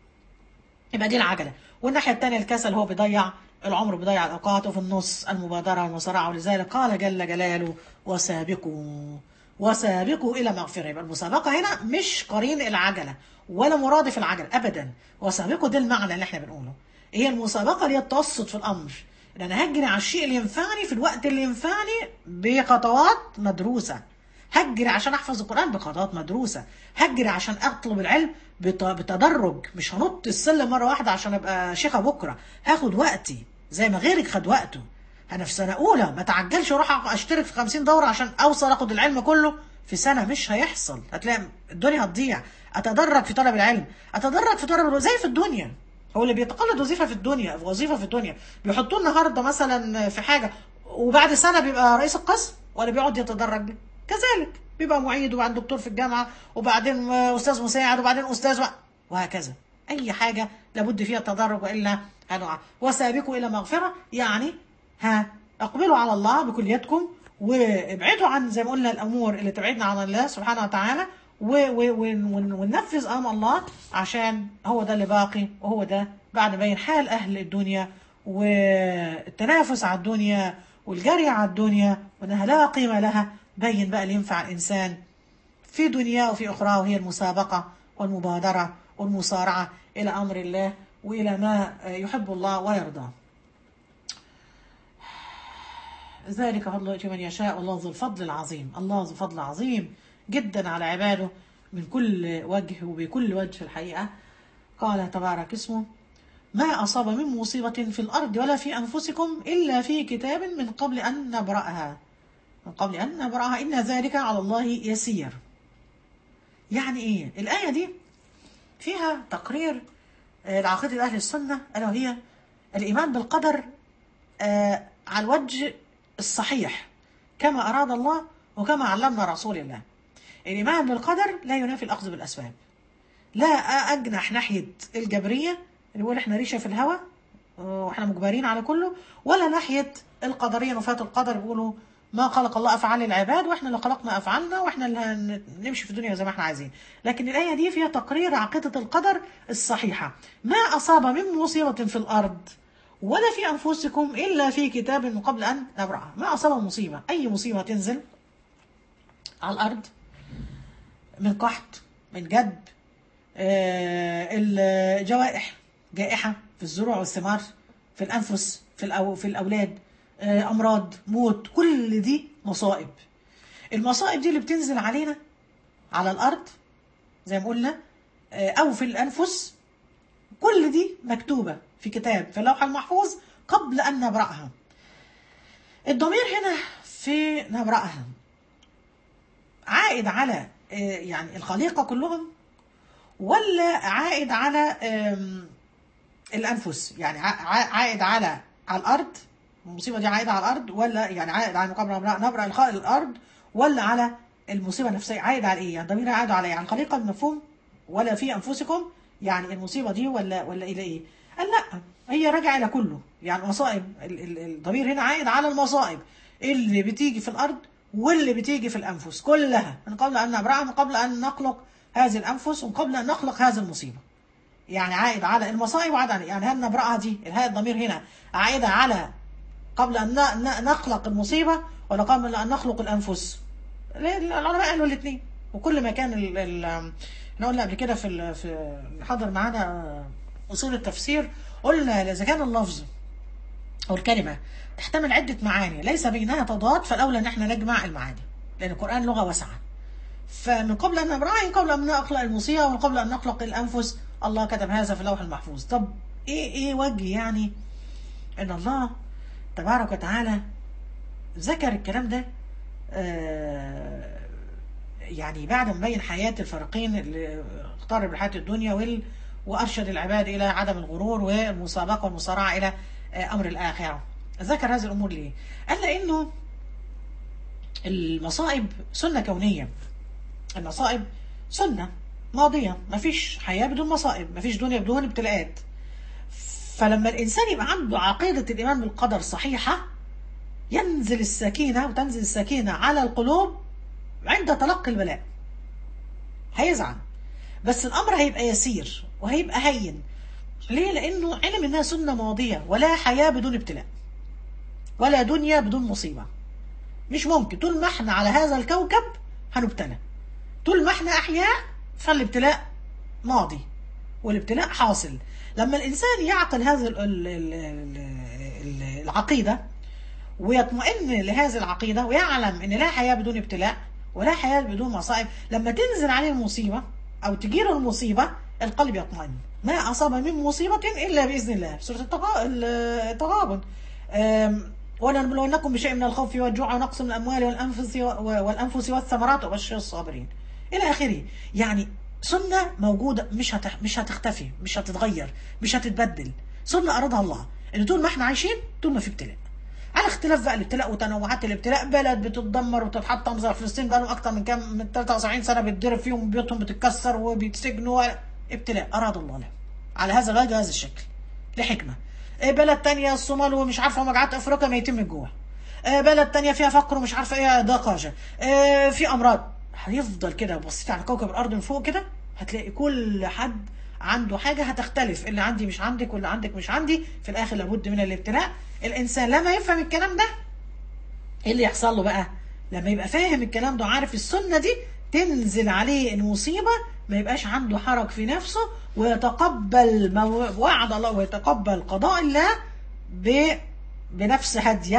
يبقى دي العجله والناحيه الثانيه الكسل هو بيضيع العمر بيضيع الاوقات وفي النص المبادره والمسارعه ولذلك قال جل جلاله وسابقوا وسابقوا الى مغفره يبقى المسابقه هنا مش قرين العجله ولا مرادف العجله ابدا وسابقوا ده المعنى اللي احنا بنقوله هي المسابقه اللي هي التوسط في الامر ان انا هجري على الشيء اللي ينفعني في الوقت اللي ينفعني بخطوات مدروسه هجري عشان احفظ القران بخطوات مدروسه هجري عشان اطلب العلم بت- بتدرج مش هنط السلم مره واحده عشان ابقى شيخه بكره هاخد وقتي زي ما غيرك خد وقته انا في سنه اولى ما تعجلش واروح اشترك في 50 دوره عشان اوصل اخد العلم كله في سنه مش هيحصل هتلاقي الدنيا هتضيع اتدرج في طلب العلم اتدرج في طلب زي في الدنيا هو اللي بيتقلد وظيفه في الدنيا في وظيفه في الدنيا بيحطوه النهارده مثلا في حاجه وبعد سنه بيبقى رئيس القسم ولا بيقعد يتدرج كذلك بيبقى معيد وبعدين دكتور في الجامعه وبعدين استاذ مساعد وبعدين استاذ و... وهكذا اي حاجه لابد فيها تدرج والا هنقع وسابقوا الى مغفره يعني ها اقبلوا على الله بكليتكم وابعدوا عن زي ما قلنا الامور اللي تبعدنا عن الله سبحانه وتعالى و- و- ون- ون- وننفذ امر الله عشان هو ده اللي باقي وهو ده بعد ما يبين حال اهل الدنيا والتنافس على الدنيا والجري على الدنيا وانها لا قيمه لها بين بقى اللي ينفع الانسان في دنياه وفي اخراه وهي المسابقه والمبادره والمسارعه الى امر الله والى ما يحب الله ويرضاه. ذلك فضل يؤتي من يشاء والله ذو الفضل العظيم الله ذو فضل عظيم جدا على عباده من كل وجه وبكل وجه في الحقيقة قال تبارك اسمه ما أصاب من مصيبة في الأرض ولا في أنفسكم إلا في كتاب من قبل أن نبرأها من قبل أن نبرأها إن ذلك على الله يسير يعني إيه الآية دي فيها تقرير آه، لعقيدة أهل السنة ألا وهي الإيمان بالقدر آه، على الوجه الصحيح كما أراد الله وكما علمنا رسول الله الإيمان بالقدر لا ينافي الأخذ بالأسباب لا أجنح ناحية الجبرية اللي بيقول احنا ريشة في الهواء واحنا مجبرين على كله ولا ناحية القدرية نفاة القدر بيقولوا ما خلق الله أفعال العباد واحنا اللي خلقنا أفعالنا واحنا اللي هن- نمشي في الدنيا زي ما احنا عايزين لكن الآية دي فيها تقرير عقيدة القدر الصحيحة ما أصاب من مصيبة في الأرض ولا في أنفسكم إلا في كتاب من قبل أن نبرأها ما أصاب مصيبة أي مصيبة تنزل على الأرض من قحط من جدب آه، الجوائح جائحة في الزروع والثمار في الأنفس في, الأو في الأولاد آه، أمراض موت كل دي مصائب المصائب دي اللي بتنزل علينا على الأرض زي ما قلنا آه، أو في الأنفس كل دي مكتوبة في كتاب في اللوح المحفوظ قبل أن نبرأها الضمير هنا في نبرأها عائد على آه، يعني الخليقة كلهم ولا عائد على آم، الأنفس يعني ع- ع- عائد على على الأرض المصيبة دي عائدة على الأرض ولا يعني عائد على مقابل نبرأ نبرأ الخ- الأرض ولا على المصيبة نفسها عائد على إيه يعني ضمير عائد على إيه على الخليقة المفهوم ولا في أنفسكم يعني المصيبة دي ولا ولا إلى إيه قال لا هي راجعة إلى كله يعني مصائب ال- ال- الضمير هنا عائد على المصائب اللي بتيجي في الأرض واللي بتيجي في الأنفس كلها من قبل أن نبرأها من قبل أن نخلق هذه الأنفس ومن قبل أن نخلق هذه المصيبة يعني عائد على المصائب وعائد على يعني هل نبرأها دي الهاء الضمير هنا عائدة على قبل أن ن- ن- نخلق المصيبة ولا قبل أن نخلق الأنفس ليه؟ العلماء قالوا الاثنين وكل ما كان ال ال احنا قلنا قبل كده في ال- في اللي حضر معانا أصول التفسير قلنا إذا كان اللفظ أو الكلمة تحتمل عدة معاني ليس بينها تضاد فالأولى إن احنا نجمع المعاني لأن القرآن لغة واسعة فمن قبل أن نبرأها قبل أن نخلق المصيبة ومن قبل أن نخلق الأنفس الله كتب هذا في اللوح المحفوظ طب إيه إيه وجه يعني إن الله تبارك وتعالى ذكر الكلام ده آه، يعني بعد ما بين حياة الفريقين اللي اقترب الحياة الدنيا وال وأرشد العباد إلى عدم الغرور والمسابقة والمصارعة إلى آه، أمر الآخرة ذكر هذه الأمور ليه؟ قال لأنه المصائب سنة كونية المصائب سنة ماضية مفيش حياة بدون مصائب مفيش دنيا بدون ابتلاءات فلما الإنسان يبقى عنده عقيدة الإيمان بالقدر صحيحة ينزل السكينة وتنزل السكينة على القلوب عند تلقي البلاء هيزعل بس الأمر هيبقى يسير وهيبقى هين ليه؟ لأنه علم إنها سنة ماضية ولا حياة بدون ابتلاء ولا دنيا بدون مصيبة مش ممكن طول ما احنا على هذا الكوكب هنبتلى طول ما احنا أحياء فالابتلاء ماضي والابتلاء حاصل لما الإنسان يعقل هذه ال- ال- ال- ال- العقيدة ويطمئن لهذه العقيدة ويعلم أن لا حياة بدون ابتلاء ولا حياة بدون مصائب لما تنزل عليه المصيبة أو تجيله المصيبة القلب يطمئن ما أصاب من مصيبة إلا بإذن الله سورة التغا- التغابن أم، ولنبلونكم بشيء من الخوف والجوع ونقص من الأموال والأنفس والأنفس والثمرات وبشر الصابرين إلى آخره يعني سنة موجودة مش هتح... مش هتختفي مش هتتغير مش هتتبدل سنة أرادها الله إن طول ما احنا عايشين طول ما في ابتلاء على اختلاف بقى الابتلاء وتنوعات الابتلاء بلد بتتدمر وتتحطم زي فلسطين بقى لهم اكتر من كام من 73 سنه بيتضرب فيهم بيوتهم بتتكسر وبيتسجنوا ابتلاء اراد الله له على هذا الوجه هذا الشكل لحكمه إيه بلد تانية الصومال ومش عارفه مجاعات افريقيا ميتين من الجوع إيه بلد تانية فيها فقر ومش عارفه ايه دقاجه إيه في امراض هيفضل كده بصيت على كوكب الارض من فوق كده هتلاقي كل حد عنده حاجة هتختلف اللي عندي مش عندك واللي عندك مش عندي في الآخر لابد من الابتلاء الإنسان لما يفهم الكلام ده ايه اللي يحصل له بقى لما يبقى فاهم الكلام ده وعارف السنة دي تنزل عليه المصيبة ما يبقاش عنده حرج في نفسه ويتقبل مو- وعد الله ويتقبل قضاء الله ب... بنفس هادية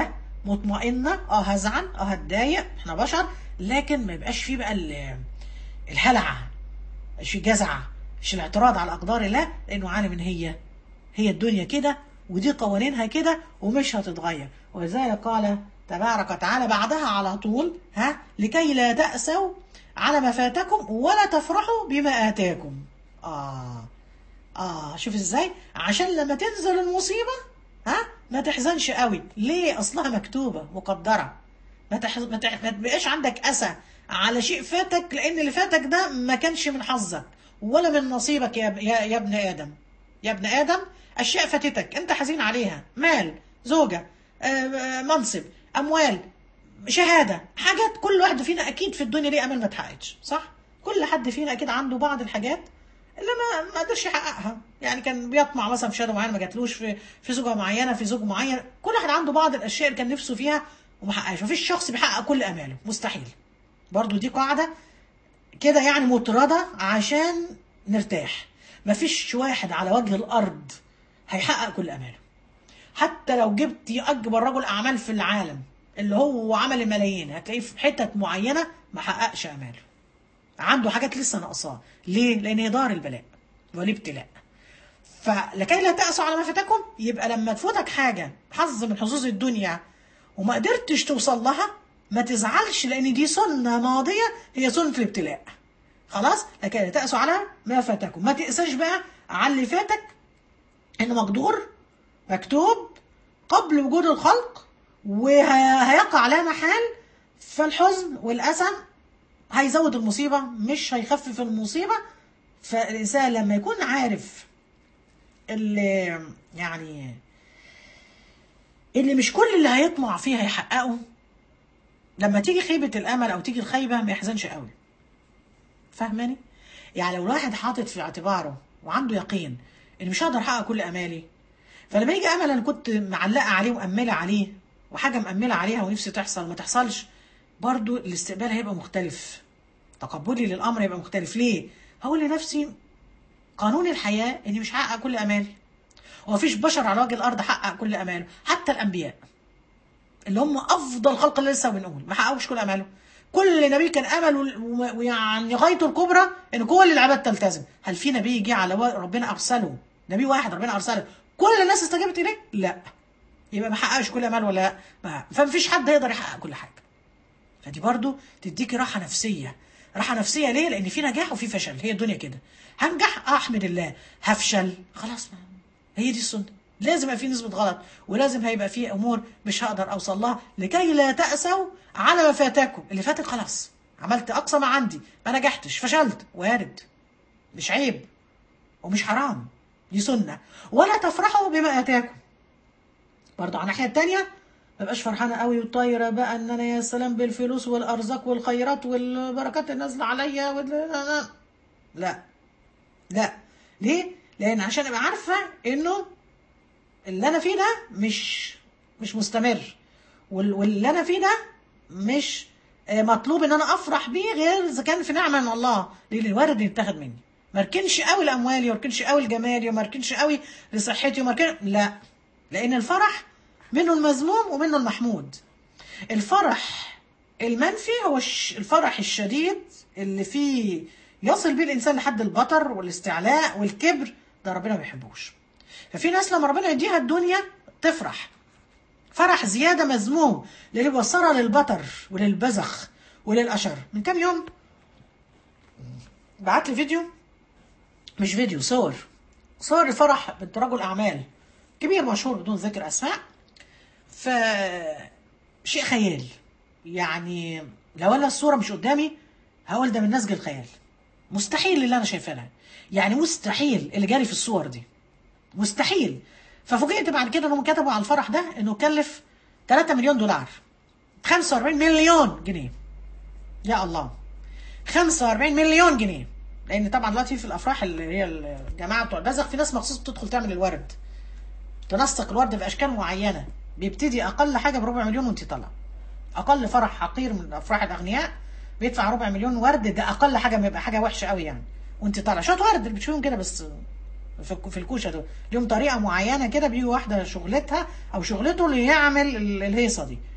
مطمئنه اه هزعل اه هتضايق احنا بشر لكن ما يبقاش فيه بقى ال- الهلع مش في جزع مش الاعتراض على اقدار الله لانه عالم ان هي هي الدنيا كده ودي قوانينها كده ومش هتتغير ولذلك قال تبارك وتعالى بعدها على طول ها لكي لا تأسوا على ما فاتكم ولا تفرحوا بما آتاكم آه آه شوف ازاي عشان لما تنزل المصيبة ها ما تحزنش قوي ليه أصلها مكتوبة مقدرة ما تح... ما, تح... ما تبقاش عندك أسى على شيء فاتك لأن اللي فاتك ده ما كانش من حظك ولا من نصيبك يا, يا... يا ابن آدم يا ابن آدم أشياء فاتتك أنت حزين عليها مال زوجة آه، آه، منصب أموال شهادة حاجات كل واحد فينا أكيد في الدنيا ليه أمل ما اتحققش صح؟ كل حد فينا أكيد عنده بعض الحاجات اللي ما ما قدرش يحققها يعني كان بيطمع مثلا في شهاده معينه ما جاتلوش في في زوجه معينه في زوج معين كل واحد عنده بعض الاشياء اللي كان نفسه فيها وما حققهاش مفيش شخص بيحقق كل اماله مستحيل برضو دي قاعده كده يعني مطرده عشان نرتاح مفيش واحد على وجه الارض هيحقق كل اماله حتى لو جبتي اكبر رجل اعمال في العالم اللي هو عمل الملايين هتلاقيه في حتت معينه ما حققش اماله عنده حاجات لسه ناقصاه ليه لان هي دار البلاء والابتلاء فلكي لا تأسوا على ما فاتكم يبقى لما تفوتك حاجة حظ من حظوظ الدنيا وما قدرتش توصل لها ما تزعلش لأن دي سنة ماضية هي سنة الابتلاء خلاص لكي لا تأسوا على ما فاتكم ما تقساش بقى على اللي فاتك إنه مقدور مكتوب قبل وجود الخلق وهيقع لا محال فالحزن والأسى هيزود المصيبة مش هيخفف المصيبة فالإنسان لما يكون عارف اللي يعني اللي مش كل اللي هيطمع فيه هيحققه لما تيجي خيبة الأمل أو تيجي الخيبة ما يحزنش قوي فاهماني؟ يعني لو الواحد حاطط في اعتباره وعنده يقين إن مش هقدر أحقق كل أمالي فلما يجي أمل أنا كنت معلقة عليه ومأملة عليه وحاجة مأملة عليها ونفسي تحصل ما تحصلش برضو الاستقبال هيبقى مختلف تقبلي للأمر هيبقى مختلف ليه؟ هقول لنفسي قانون الحياة إني مش هحقق كل أمالي ومفيش بشر على وجه الأرض حقق كل أماله حتى الأنبياء اللي هم أفضل خلق الله لسه بنقول ما حققوش كل أماله كل نبي كان أمله ويعني غايته الكبرى إن كل العباد تلتزم هل في نبي جه على و- ربنا أرسله نبي واحد ربنا أرسله كل الناس استجابت إليه؟ لا يبقى ما حققش كل أماله ولا لا ما- فمفيش حد يقدر يحقق كل حاجة فدي برضو تديكي راحة نفسية راحة نفسية ليه؟ لأن في نجاح وفي فشل هي الدنيا كده هنجح آه، أحمد الله هفشل خلاص ما هي دي السنة لازم يبقى في نسبة غلط ولازم هيبقى في أمور مش هقدر أوصل لها لكي لا تأسوا على ما فاتكم اللي فاتك خلاص عملت أقصى ما عندي ما نجحتش فشلت وارد مش عيب ومش حرام دي سنة ولا تفرحوا بما آتاكم برضه على الناحيه التانية ما بقاش فرحانه قوي وطايره بقى ان انا يا سلام بالفلوس والارزاق والخيرات والبركات النازله عليا وال- لا لا ليه؟ لان عشان ابقى عارفه انه اللي انا فيه ده مش مش مستمر وال- واللي انا فيه ده مش آه، مطلوب ان انا افرح بيه غير اذا كان في نعمه من الله لان الوارد يتاخد مني ما اركنش قوي لاموالي وما اركنش قوي لجمالي وما اركنش قوي لصحتي وما اركن لا لان الفرح منه المذموم ومنه المحمود الفرح المنفي هو الش- الفرح الشديد اللي فيه يصل بيه الانسان لحد البطر والاستعلاء والكبر ده ربنا ما بيحبوش ففي ناس لما ربنا يديها الدنيا تفرح فرح زيادة مذموم اللي بيوصلها للبطر وللبذخ وللأشر من كام يوم بعت لي فيديو مش فيديو صور صور فرح بنت رجل أعمال كبير مشهور بدون ذكر أسماء ف شيء خيال يعني لو انا الصوره مش قدامي هقول ده من نسج الخيال مستحيل اللي انا شايفاه ده يعني مستحيل اللي جاري في الصور دي مستحيل ففوجئت بعد كده انهم كتبوا على الفرح ده انه كلف 3 مليون دولار 45 مليون جنيه يا الله 45 مليون جنيه لان طبعا دلوقتي في الافراح اللي هي الجماعه بتوع البزخ في ناس مخصوص بتدخل تعمل الورد تنسق الورد في اشكال معينه بيبتدي اقل حاجه بربع مليون وانت طالعه اقل فرح حقير من افراح الاغنياء بيدفع ربع مليون ورد ده اقل حاجه ما يبقى حاجه وحشه قوي يعني وانت طالعه شويه ورد اللي بتشوفهم كده بس في الك- في الكوشه دول ليهم طريقه معينه كده بيجي واحده شغلتها او شغلته اللي يعمل ال- الهيصه دي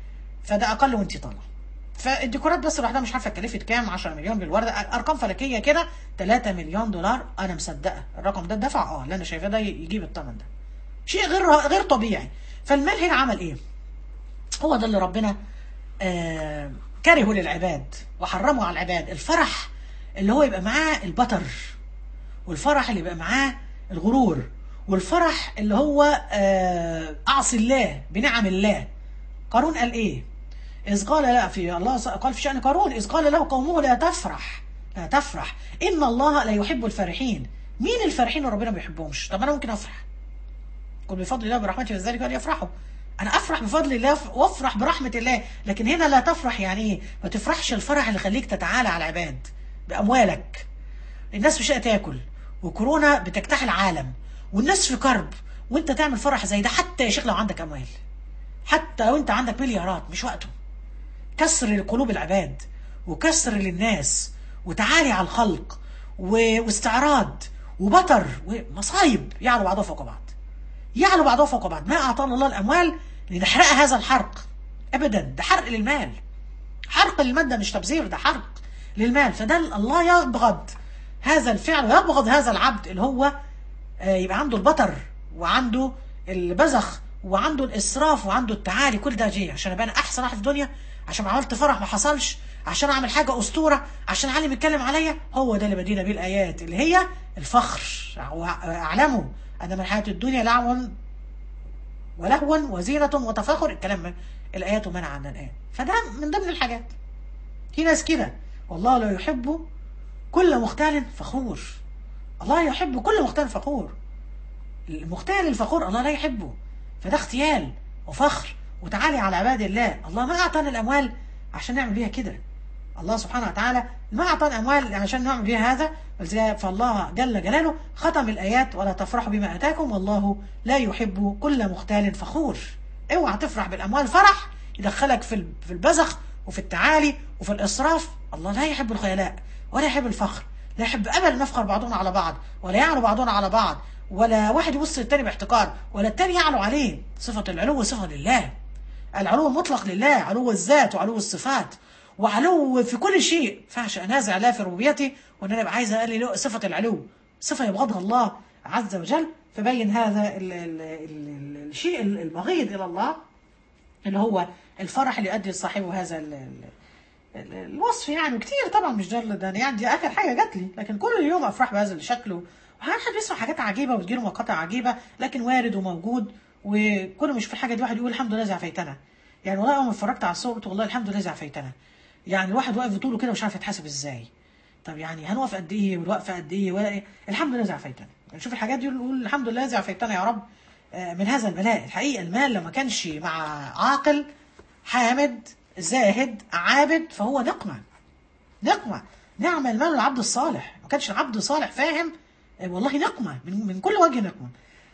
فده اقل وانت طالعه فالديكورات بس لوحدها مش عارفه كلفت كام 10 مليون بالورده ارقام فلكيه كده 3 مليون دولار انا مصدقه الرقم ده دفع اه اللي انا شايفاه ده يجيب الثمن ده شيء غير غير طبيعي فالمال هنا عمل ايه هو ده اللي ربنا آه كرهه للعباد وحرمه على العباد الفرح اللي هو يبقى معاه البطر والفرح اللي يبقى معاه الغرور والفرح اللي هو آه اعصي الله بنعم الله قارون قال ايه إذ قال لا في الله قال في شأن قارون إذ قال له قومه لا تفرح لا تفرح إن الله لا يحب الفرحين مين الفرحين اللي ربنا ما بيحبهمش طب أنا ممكن أفرح قل بفضل الله برحمته فذلك فليفرحوا أنا أفرح بفضل الله وأفرح برحمة الله لكن هنا لا تفرح يعني إيه ما تفرحش الفرح اللي يخليك تتعالى على العباد بأموالك الناس مش لاقيه تاكل وكورونا بتجتاح العالم والناس في كرب وانت تعمل فرح زي ده حتى يا شيخ لو عندك اموال حتى لو انت عندك مليارات مش وقته كسر لقلوب العباد وكسر للناس وتعالي على الخلق و... واستعراض وبطر ومصايب يعلو بعضها فوق بعض يعلو بعضها فوق بعض ما اعطانا الله الاموال لنحرق هذا الحرق ابدا ده حرق للمال حرق للمال ده مش تبذير ده حرق للمال فده الله يبغض هذا الفعل ويبغض هذا العبد اللي هو آه، يبقى عنده البطر وعنده البذخ وعنده الاسراف وعنده التعالي كل ده جه عشان ابقى انا احسن واحد في الدنيا عشان عملت فرح ما حصلش عشان اعمل حاجه اسطوره عشان علي يتكلم عليا هو ده اللي بدينا بيه الايات اللي هي الفخر اعلموا ان من الحياه الدنيا لعب ولهوا وزينه وتفاخر الكلام من الايات منع عنا الان فده من ضمن الحاجات في ناس كده والله لا يحب كل مختال فخور الله يحب كل مختال فخور المختال الفخور الله لا يحبه فده اغتيال وفخر وتعالي على عباد الله الله ما اعطانا الاموال عشان نعمل بيها كده الله سبحانه وتعالى ما اعطانا اموال عشان نعمل بيها هذا فالله جل جلاله ختم الايات ولا تفرحوا بما اتاكم والله لا يحب كل مختال فخور اوعى تفرح بالاموال فرح يدخلك في في البذخ وفي التعالي وفي الاسراف الله لا يحب الخيلاء ولا يحب الفخر لا يحب ابدا نفخر بعضنا على بعض ولا يعلو بعضنا على بعض ولا واحد يبص للتاني باحتقار ولا التاني يعلو عليه صفة العلو صفة لله العلو المطلق لله علو الذات وعلو الصفات وعلو في كل شيء فعش انازع الله في ربوبيته وان انا ابقى عايز اقلل صفة العلو صفة يبغضها الله عز وجل فبين هذا ال ال ال الشيء البغيض الى الله اللي هو الفرح اللي يؤدي لصاحبه هذا الوصف يعني كتير طبعا مش ده ده يعني دي اخر حاجه جات لي لكن كل يوم افرح بهذا الشكل وحد بيسمع حاجات عجيبه وتجيله مقاطع عجيبه لكن وارد وموجود وكل مش في الحاجه دي واحد يقول الحمد لله زعفيتنا يعني والله يوم اتفرجت على الصور قلت والله الحمد لله زعفيتنا يعني الواحد واقف بطوله كده مش عارف يتحاسب ازاي طب يعني هنوقف قد ايه والوقفه قد ايه ولا ايه الحمد لله زعفيتنا نشوف الحاجات دي نقول الحمد لله زعفيتنا يا رب من هذا البلاء الحقيقه المال لو ما كانش مع عاقل حامد زاهد عابد فهو نقمة نقمة نعم المال العبد الصالح ما كانش العبد صالح فاهم والله نقمة من, من كل وجه نقمة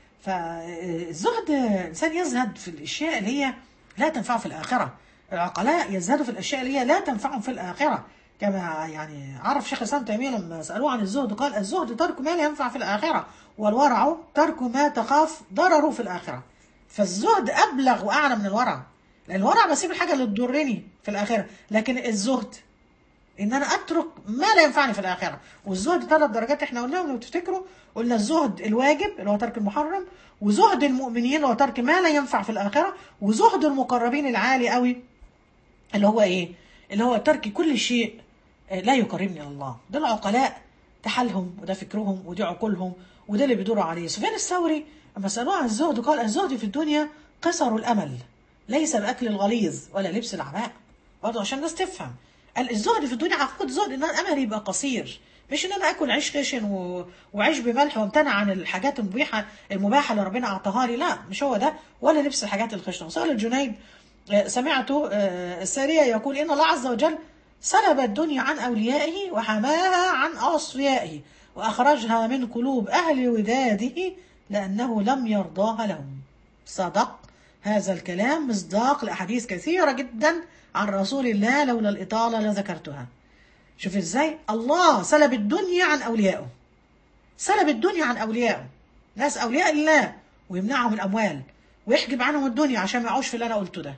فالزهد الإنسان يزهد في الأشياء اللي هي لا تنفعه في الآخرة العقلاء يزهدوا في الأشياء اللي هي لا تنفعهم في الآخرة كما يعني عرف شيخ الإسلام تيمية لما سألوه عن الزهد قال الزهد ترك ما لا ينفع في الآخرة والورع ترك ما تخاف ضرره في الآخرة فالزهد أبلغ وأعلى من الورع لان الورع بسيب الحاجه اللي تضرني في الاخره لكن الزهد ان انا اترك ما لا ينفعني في الاخره والزهد ثلاث درجات احنا قلناهم لو تفتكروا قلنا الزهد الواجب اللي هو ترك المحرم وزهد المؤمنين اللي هو ترك ما لا ينفع في الاخره وزهد المقربين العالي قوي اللي هو ايه اللي هو ترك كل شيء لا يقربني الى الله ده العقلاء ده حالهم وده فكرهم ودي عقولهم وده اللي بيدوروا عليه سفيان الثوري لما سالوه عن الزهد قال الزهد في الدنيا قصر الامل ليس باكل الغليظ ولا لبس العباء برضه عشان الناس تفهم الزهد في الدنيا حقيقه الزهد ان انا املي يبقى قصير مش ان انا اكل عيش خشن و... وعيش بملح وامتنع عن الحاجات المبيحه المباحه اللي ربنا اعطاها لي لا مش هو ده ولا لبس الحاجات الخشنه سؤال الجنيد سمعت الساريه يقول ان الله عز وجل سلب الدنيا عن اوليائه وحماها عن اصفيائه واخرجها من قلوب اهل وداده لانه لم يرضاها لهم صدق هذا الكلام مصداق لأحاديث كثيرة جدا عن رسول الله لولا الإطالة لذكرتها شوف ازاي الله سلب الدنيا عن أوليائه سلب الدنيا عن أوليائه ناس أولياء الله ويمنعهم الأموال ويحجب عنهم الدنيا عشان ما يقعوش في اللي أنا قلته ده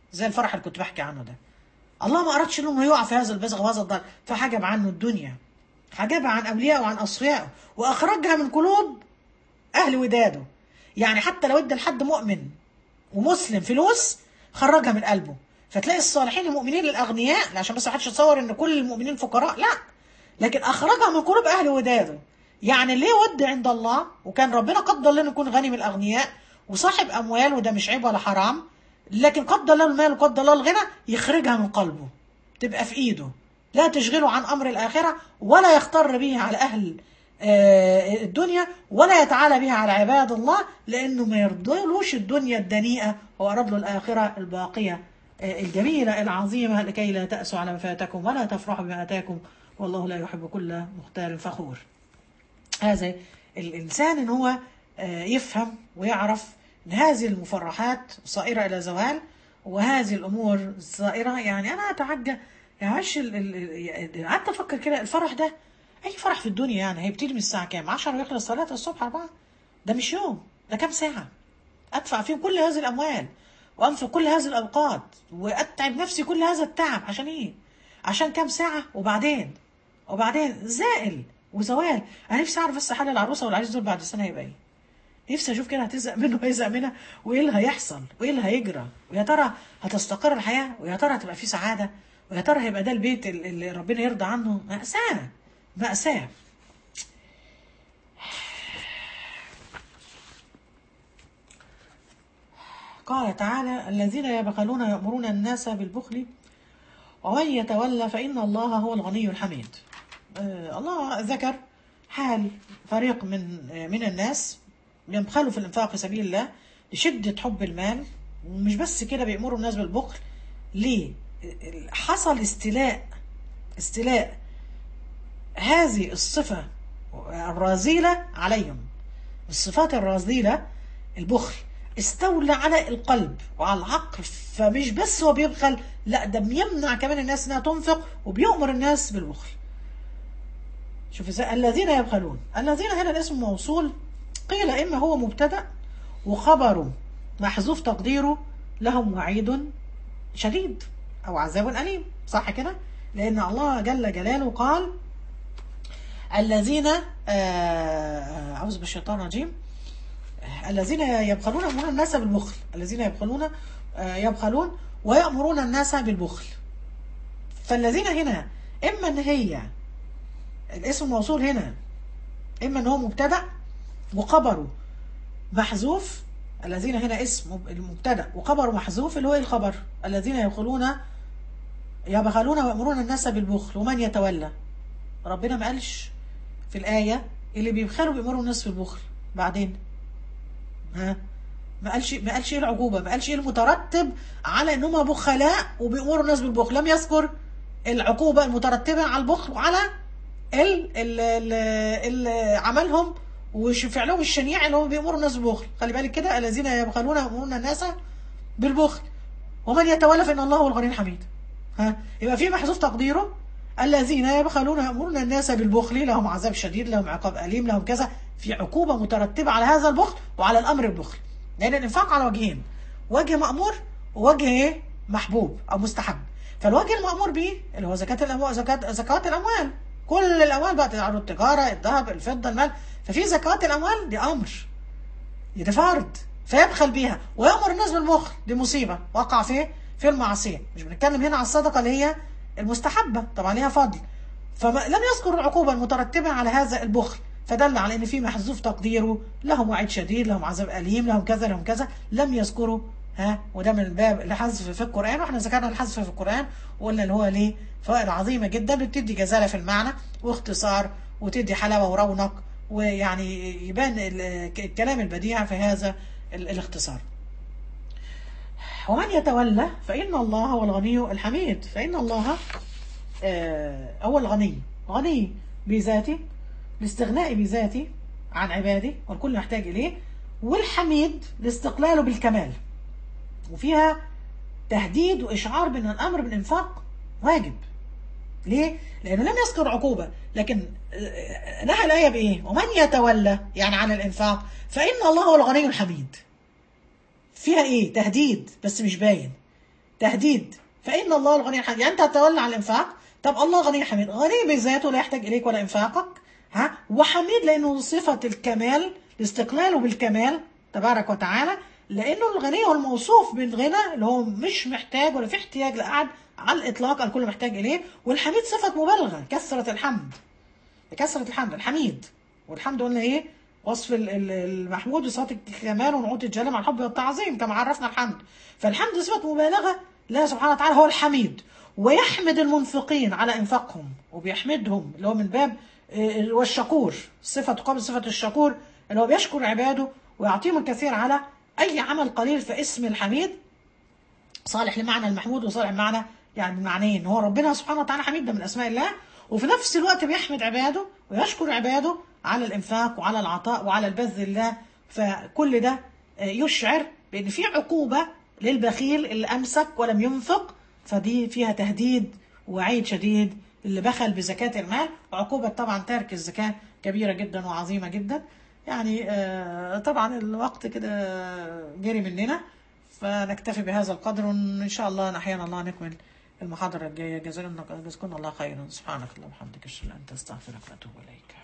زي الفرح اللي كنت بحكي عنه ده الله ما أردش إنه يقع في هذا البزغ وهذا الضلال فحجب عنه الدنيا حجبها عن أوليائه وعن أصفيائه وأخرجها من قلوب أهل وداده يعني حتى لو ادى لحد مؤمن ومسلم فلوس خرجها من قلبه فتلاقي الصالحين المؤمنين الاغنياء عشان بس ما حدش يتصور ان كل المؤمنين فقراء لا لكن اخرجها من قلوب اهل وداده يعني ليه ود عند الله وكان ربنا قدر لنا نكون غني من الاغنياء وصاحب اموال وده مش عيب ولا حرام لكن قدر له المال وقدر له الغنى يخرجها من قلبه تبقى في ايده لا تشغله عن امر الاخره ولا يختار به على اهل آه، الدنيا ولا يتعالى بها على عباد الله لانه ما يرضلوش الدنيا الدنيئه هو اراد له الاخره الباقيه آه، الجميله العظيمه لكي لا تاسوا على ما فاتكم ولا تفرحوا بما اتاكم والله لا يحب كل مختال فخور. هذا الانسان ان هو آه، يفهم ويعرف ان هذه المفرحات صائره الى زوال وهذه الامور صائره يعني انا اتعجب يعني معلش ال- ال- ال- قعدت افكر كده الفرح ده اي فرح في الدنيا يعني هيبتدي من الساعه كام 10 ويخلص 3 الصبح 4 ده مش يوم ده كام ساعه ادفع فيهم كل هذه الاموال وانفق كل هذه الاوقات واتعب نفسي كل هذا التعب عشان ايه عشان كام ساعه وبعدين وبعدين زائل وزوال انا نفسي اعرف بس حال العروسه والعريس دول بعد سنه هيبقى ايه نفسي اشوف كده هتزهق منه وهيزهق منها وايه اللي هيحصل وايه اللي هيجرى ويا ترى هتستقر الحياه ويا ترى هتبقى في سعاده ويا ترى هيبقى ده البيت ال- اللي ربنا يرضى عنه مأساة مأساة قال تعالى الذين يبخلون يأمرون الناس بالبخل ومن يتولى فإن الله هو الغني الحميد آه، الله ذكر حال فريق من آه، من الناس يبخلوا في الإنفاق في سبيل الله لشدة حب المال ومش بس كده بيأمروا الناس بالبخل ليه؟ حصل استيلاء استيلاء هذه الصفة الرذيلة عليهم الصفات الرذيلة البخل استولى على القلب وعلى العقل فمش بس هو بيبخل لا ده بيمنع كمان الناس انها تنفق وبيؤمر الناس بالبخل شوف ازاي الذين يبخلون الذين هنا الاسم موصول قيل اما هو مبتدا وخبره محذوف تقديره لهم وعيد شديد او عذاب اليم صح كده لان الله جل جلاله قال الذين آه، اعوذ بالشيطان الرجيم الذين يبخلون يأمرون الناس بالبخل الذين يبخلون آه، يبخلون ويأمرون الناس بالبخل فالذين هنا إما إن هي الاسم الموصول هنا إما إن هو مبتدأ وخبره محذوف الذين هنا اسم مب- المبتدأ وخبره محذوف اللي هو إيه الخبر الذين يبخلون يبخلون ويأمرون الناس بالبخل ومن يتولى ربنا ما قالش في الآية اللي بيبخلوا بيأمروا الناس بالبخل بعدين ها ما قالش ما قالش ايه العقوبه ما قالش ايه المترتب على ان هم بخلاء وبيامروا الناس بالبخل لم يذكر العقوبه المترتبه على البخل وعلى ال ال ال ال عملهم وفعلهم الشنيع اللي هم بيامروا الناس بالبخل خلي بالك كده الذين يبخلون يامرون الناس بالبخل ومن يتولى فان الله هو الغني الحميد ها يبقى في محذوف تقديره الذين يبخلون يامرون الناس بالبخل لهم عذاب شديد لهم عقاب اليم لهم كذا في عقوبه مترتبه على هذا البخل وعلى الامر بالبخل لان الانفاق على وجهين وجه مامور ووجه ايه محبوب او مستحب فالوجه المامور به اللي هو زكاه الاموال زكاه زكاه الاموال كل الاموال بقى تعرض التجاره الذهب الفضه المال ففي زكاه الاموال دي امر دي فرض فيبخل بيها ويأمر الناس بالبخل دي مصيبة وقع في في المعصية مش بنتكلم هنا على الصدقة اللي هي المستحبة طبعا ليها فضل فلم يذكر العقوبة المترتبة على هذا البخل فدل على ان في محذوف تقديره لهم وعيد شديد لهم عذاب أليم لهم كذا لهم كذا لم يذكروا ها وده من الباب الحذف في القرآن واحنا ذكرنا الحذف في القرآن وقلنا اللي هو ليه فوائد عظيمة جدا بتدي جزالة في المعنى واختصار وتدي حلاوة ورونق ويعني يبان ال- الكلام البديع في هذا ال- الاختصار ومن يتولى فإن الله هو الغني الحميد فإن الله آه، هو الغني غني بذاته لاستغناء بذاته عن عباده والكل يحتاج إليه والحميد لاستقلاله بالكمال وفيها تهديد وإشعار بأن الأمر بالإنفاق واجب ليه؟ لأنه لم يذكر عقوبة لكن آه، نهى الآية بإيه؟ ومن يتولى يعني عن الإنفاق فإن الله هو الغني الحميد فيها إيه؟ تهديد بس مش باين تهديد فان الله الغني الحميد يعني انت هتتولى عن الانفاق طب الله غني حميد غني بذاته لا يحتاج اليك ولا انفاقك ها وحميد لانه صفه الكمال لاستقلاله بالكمال تبارك وتعالى لانه الغني هو الموصوف بالغنى اللي هو مش محتاج ولا في احتياج لاحد على الاطلاق الكل محتاج اليه والحميد صفه مبالغه كثره الحمد كثره الحمد الحميد والحمد قلنا ايه وصف ال- ال- المحمود بصفات الكمال ونعوت الجلال مع الحب والتعظيم كما عرفنا الحمد فالحمد صفه مبالغه الله سبحانه وتعالى هو الحميد ويحمد المنفقين على انفاقهم وبيحمدهم اللي هو من باب آه، والشكور صفه تقابل صفه الشكور اللي هو بيشكر عباده ويعطيهم الكثير على اي عمل قليل فاسم الحميد صالح لمعنى المحمود وصالح لمعنى يعني بمعنيين هو ربنا سبحانه وتعالى حميد ده من اسماء الله وفي نفس الوقت بيحمد عباده ويشكر عباده على الانفاق وعلى العطاء وعلى البذل الله فكل ده آه، يشعر بان في عقوبه للبخيل اللي امسك ولم ينفق فدي فيها تهديد وعيد شديد اللي بخل بزكاه المال وعقوبه طبعا ترك الزكاه كبيره جدا وعظيمه جدا يعني آه، طبعا الوقت كده جري مننا فنكتفي بهذا القدر وان شاء الله احيانا الله نكمل المحاضره الجايه جزاكم جزاكم الله خيرا سبحانك اللهم وبحمدك اشهد ان لا اله الا انت استغفرك واتوب اليك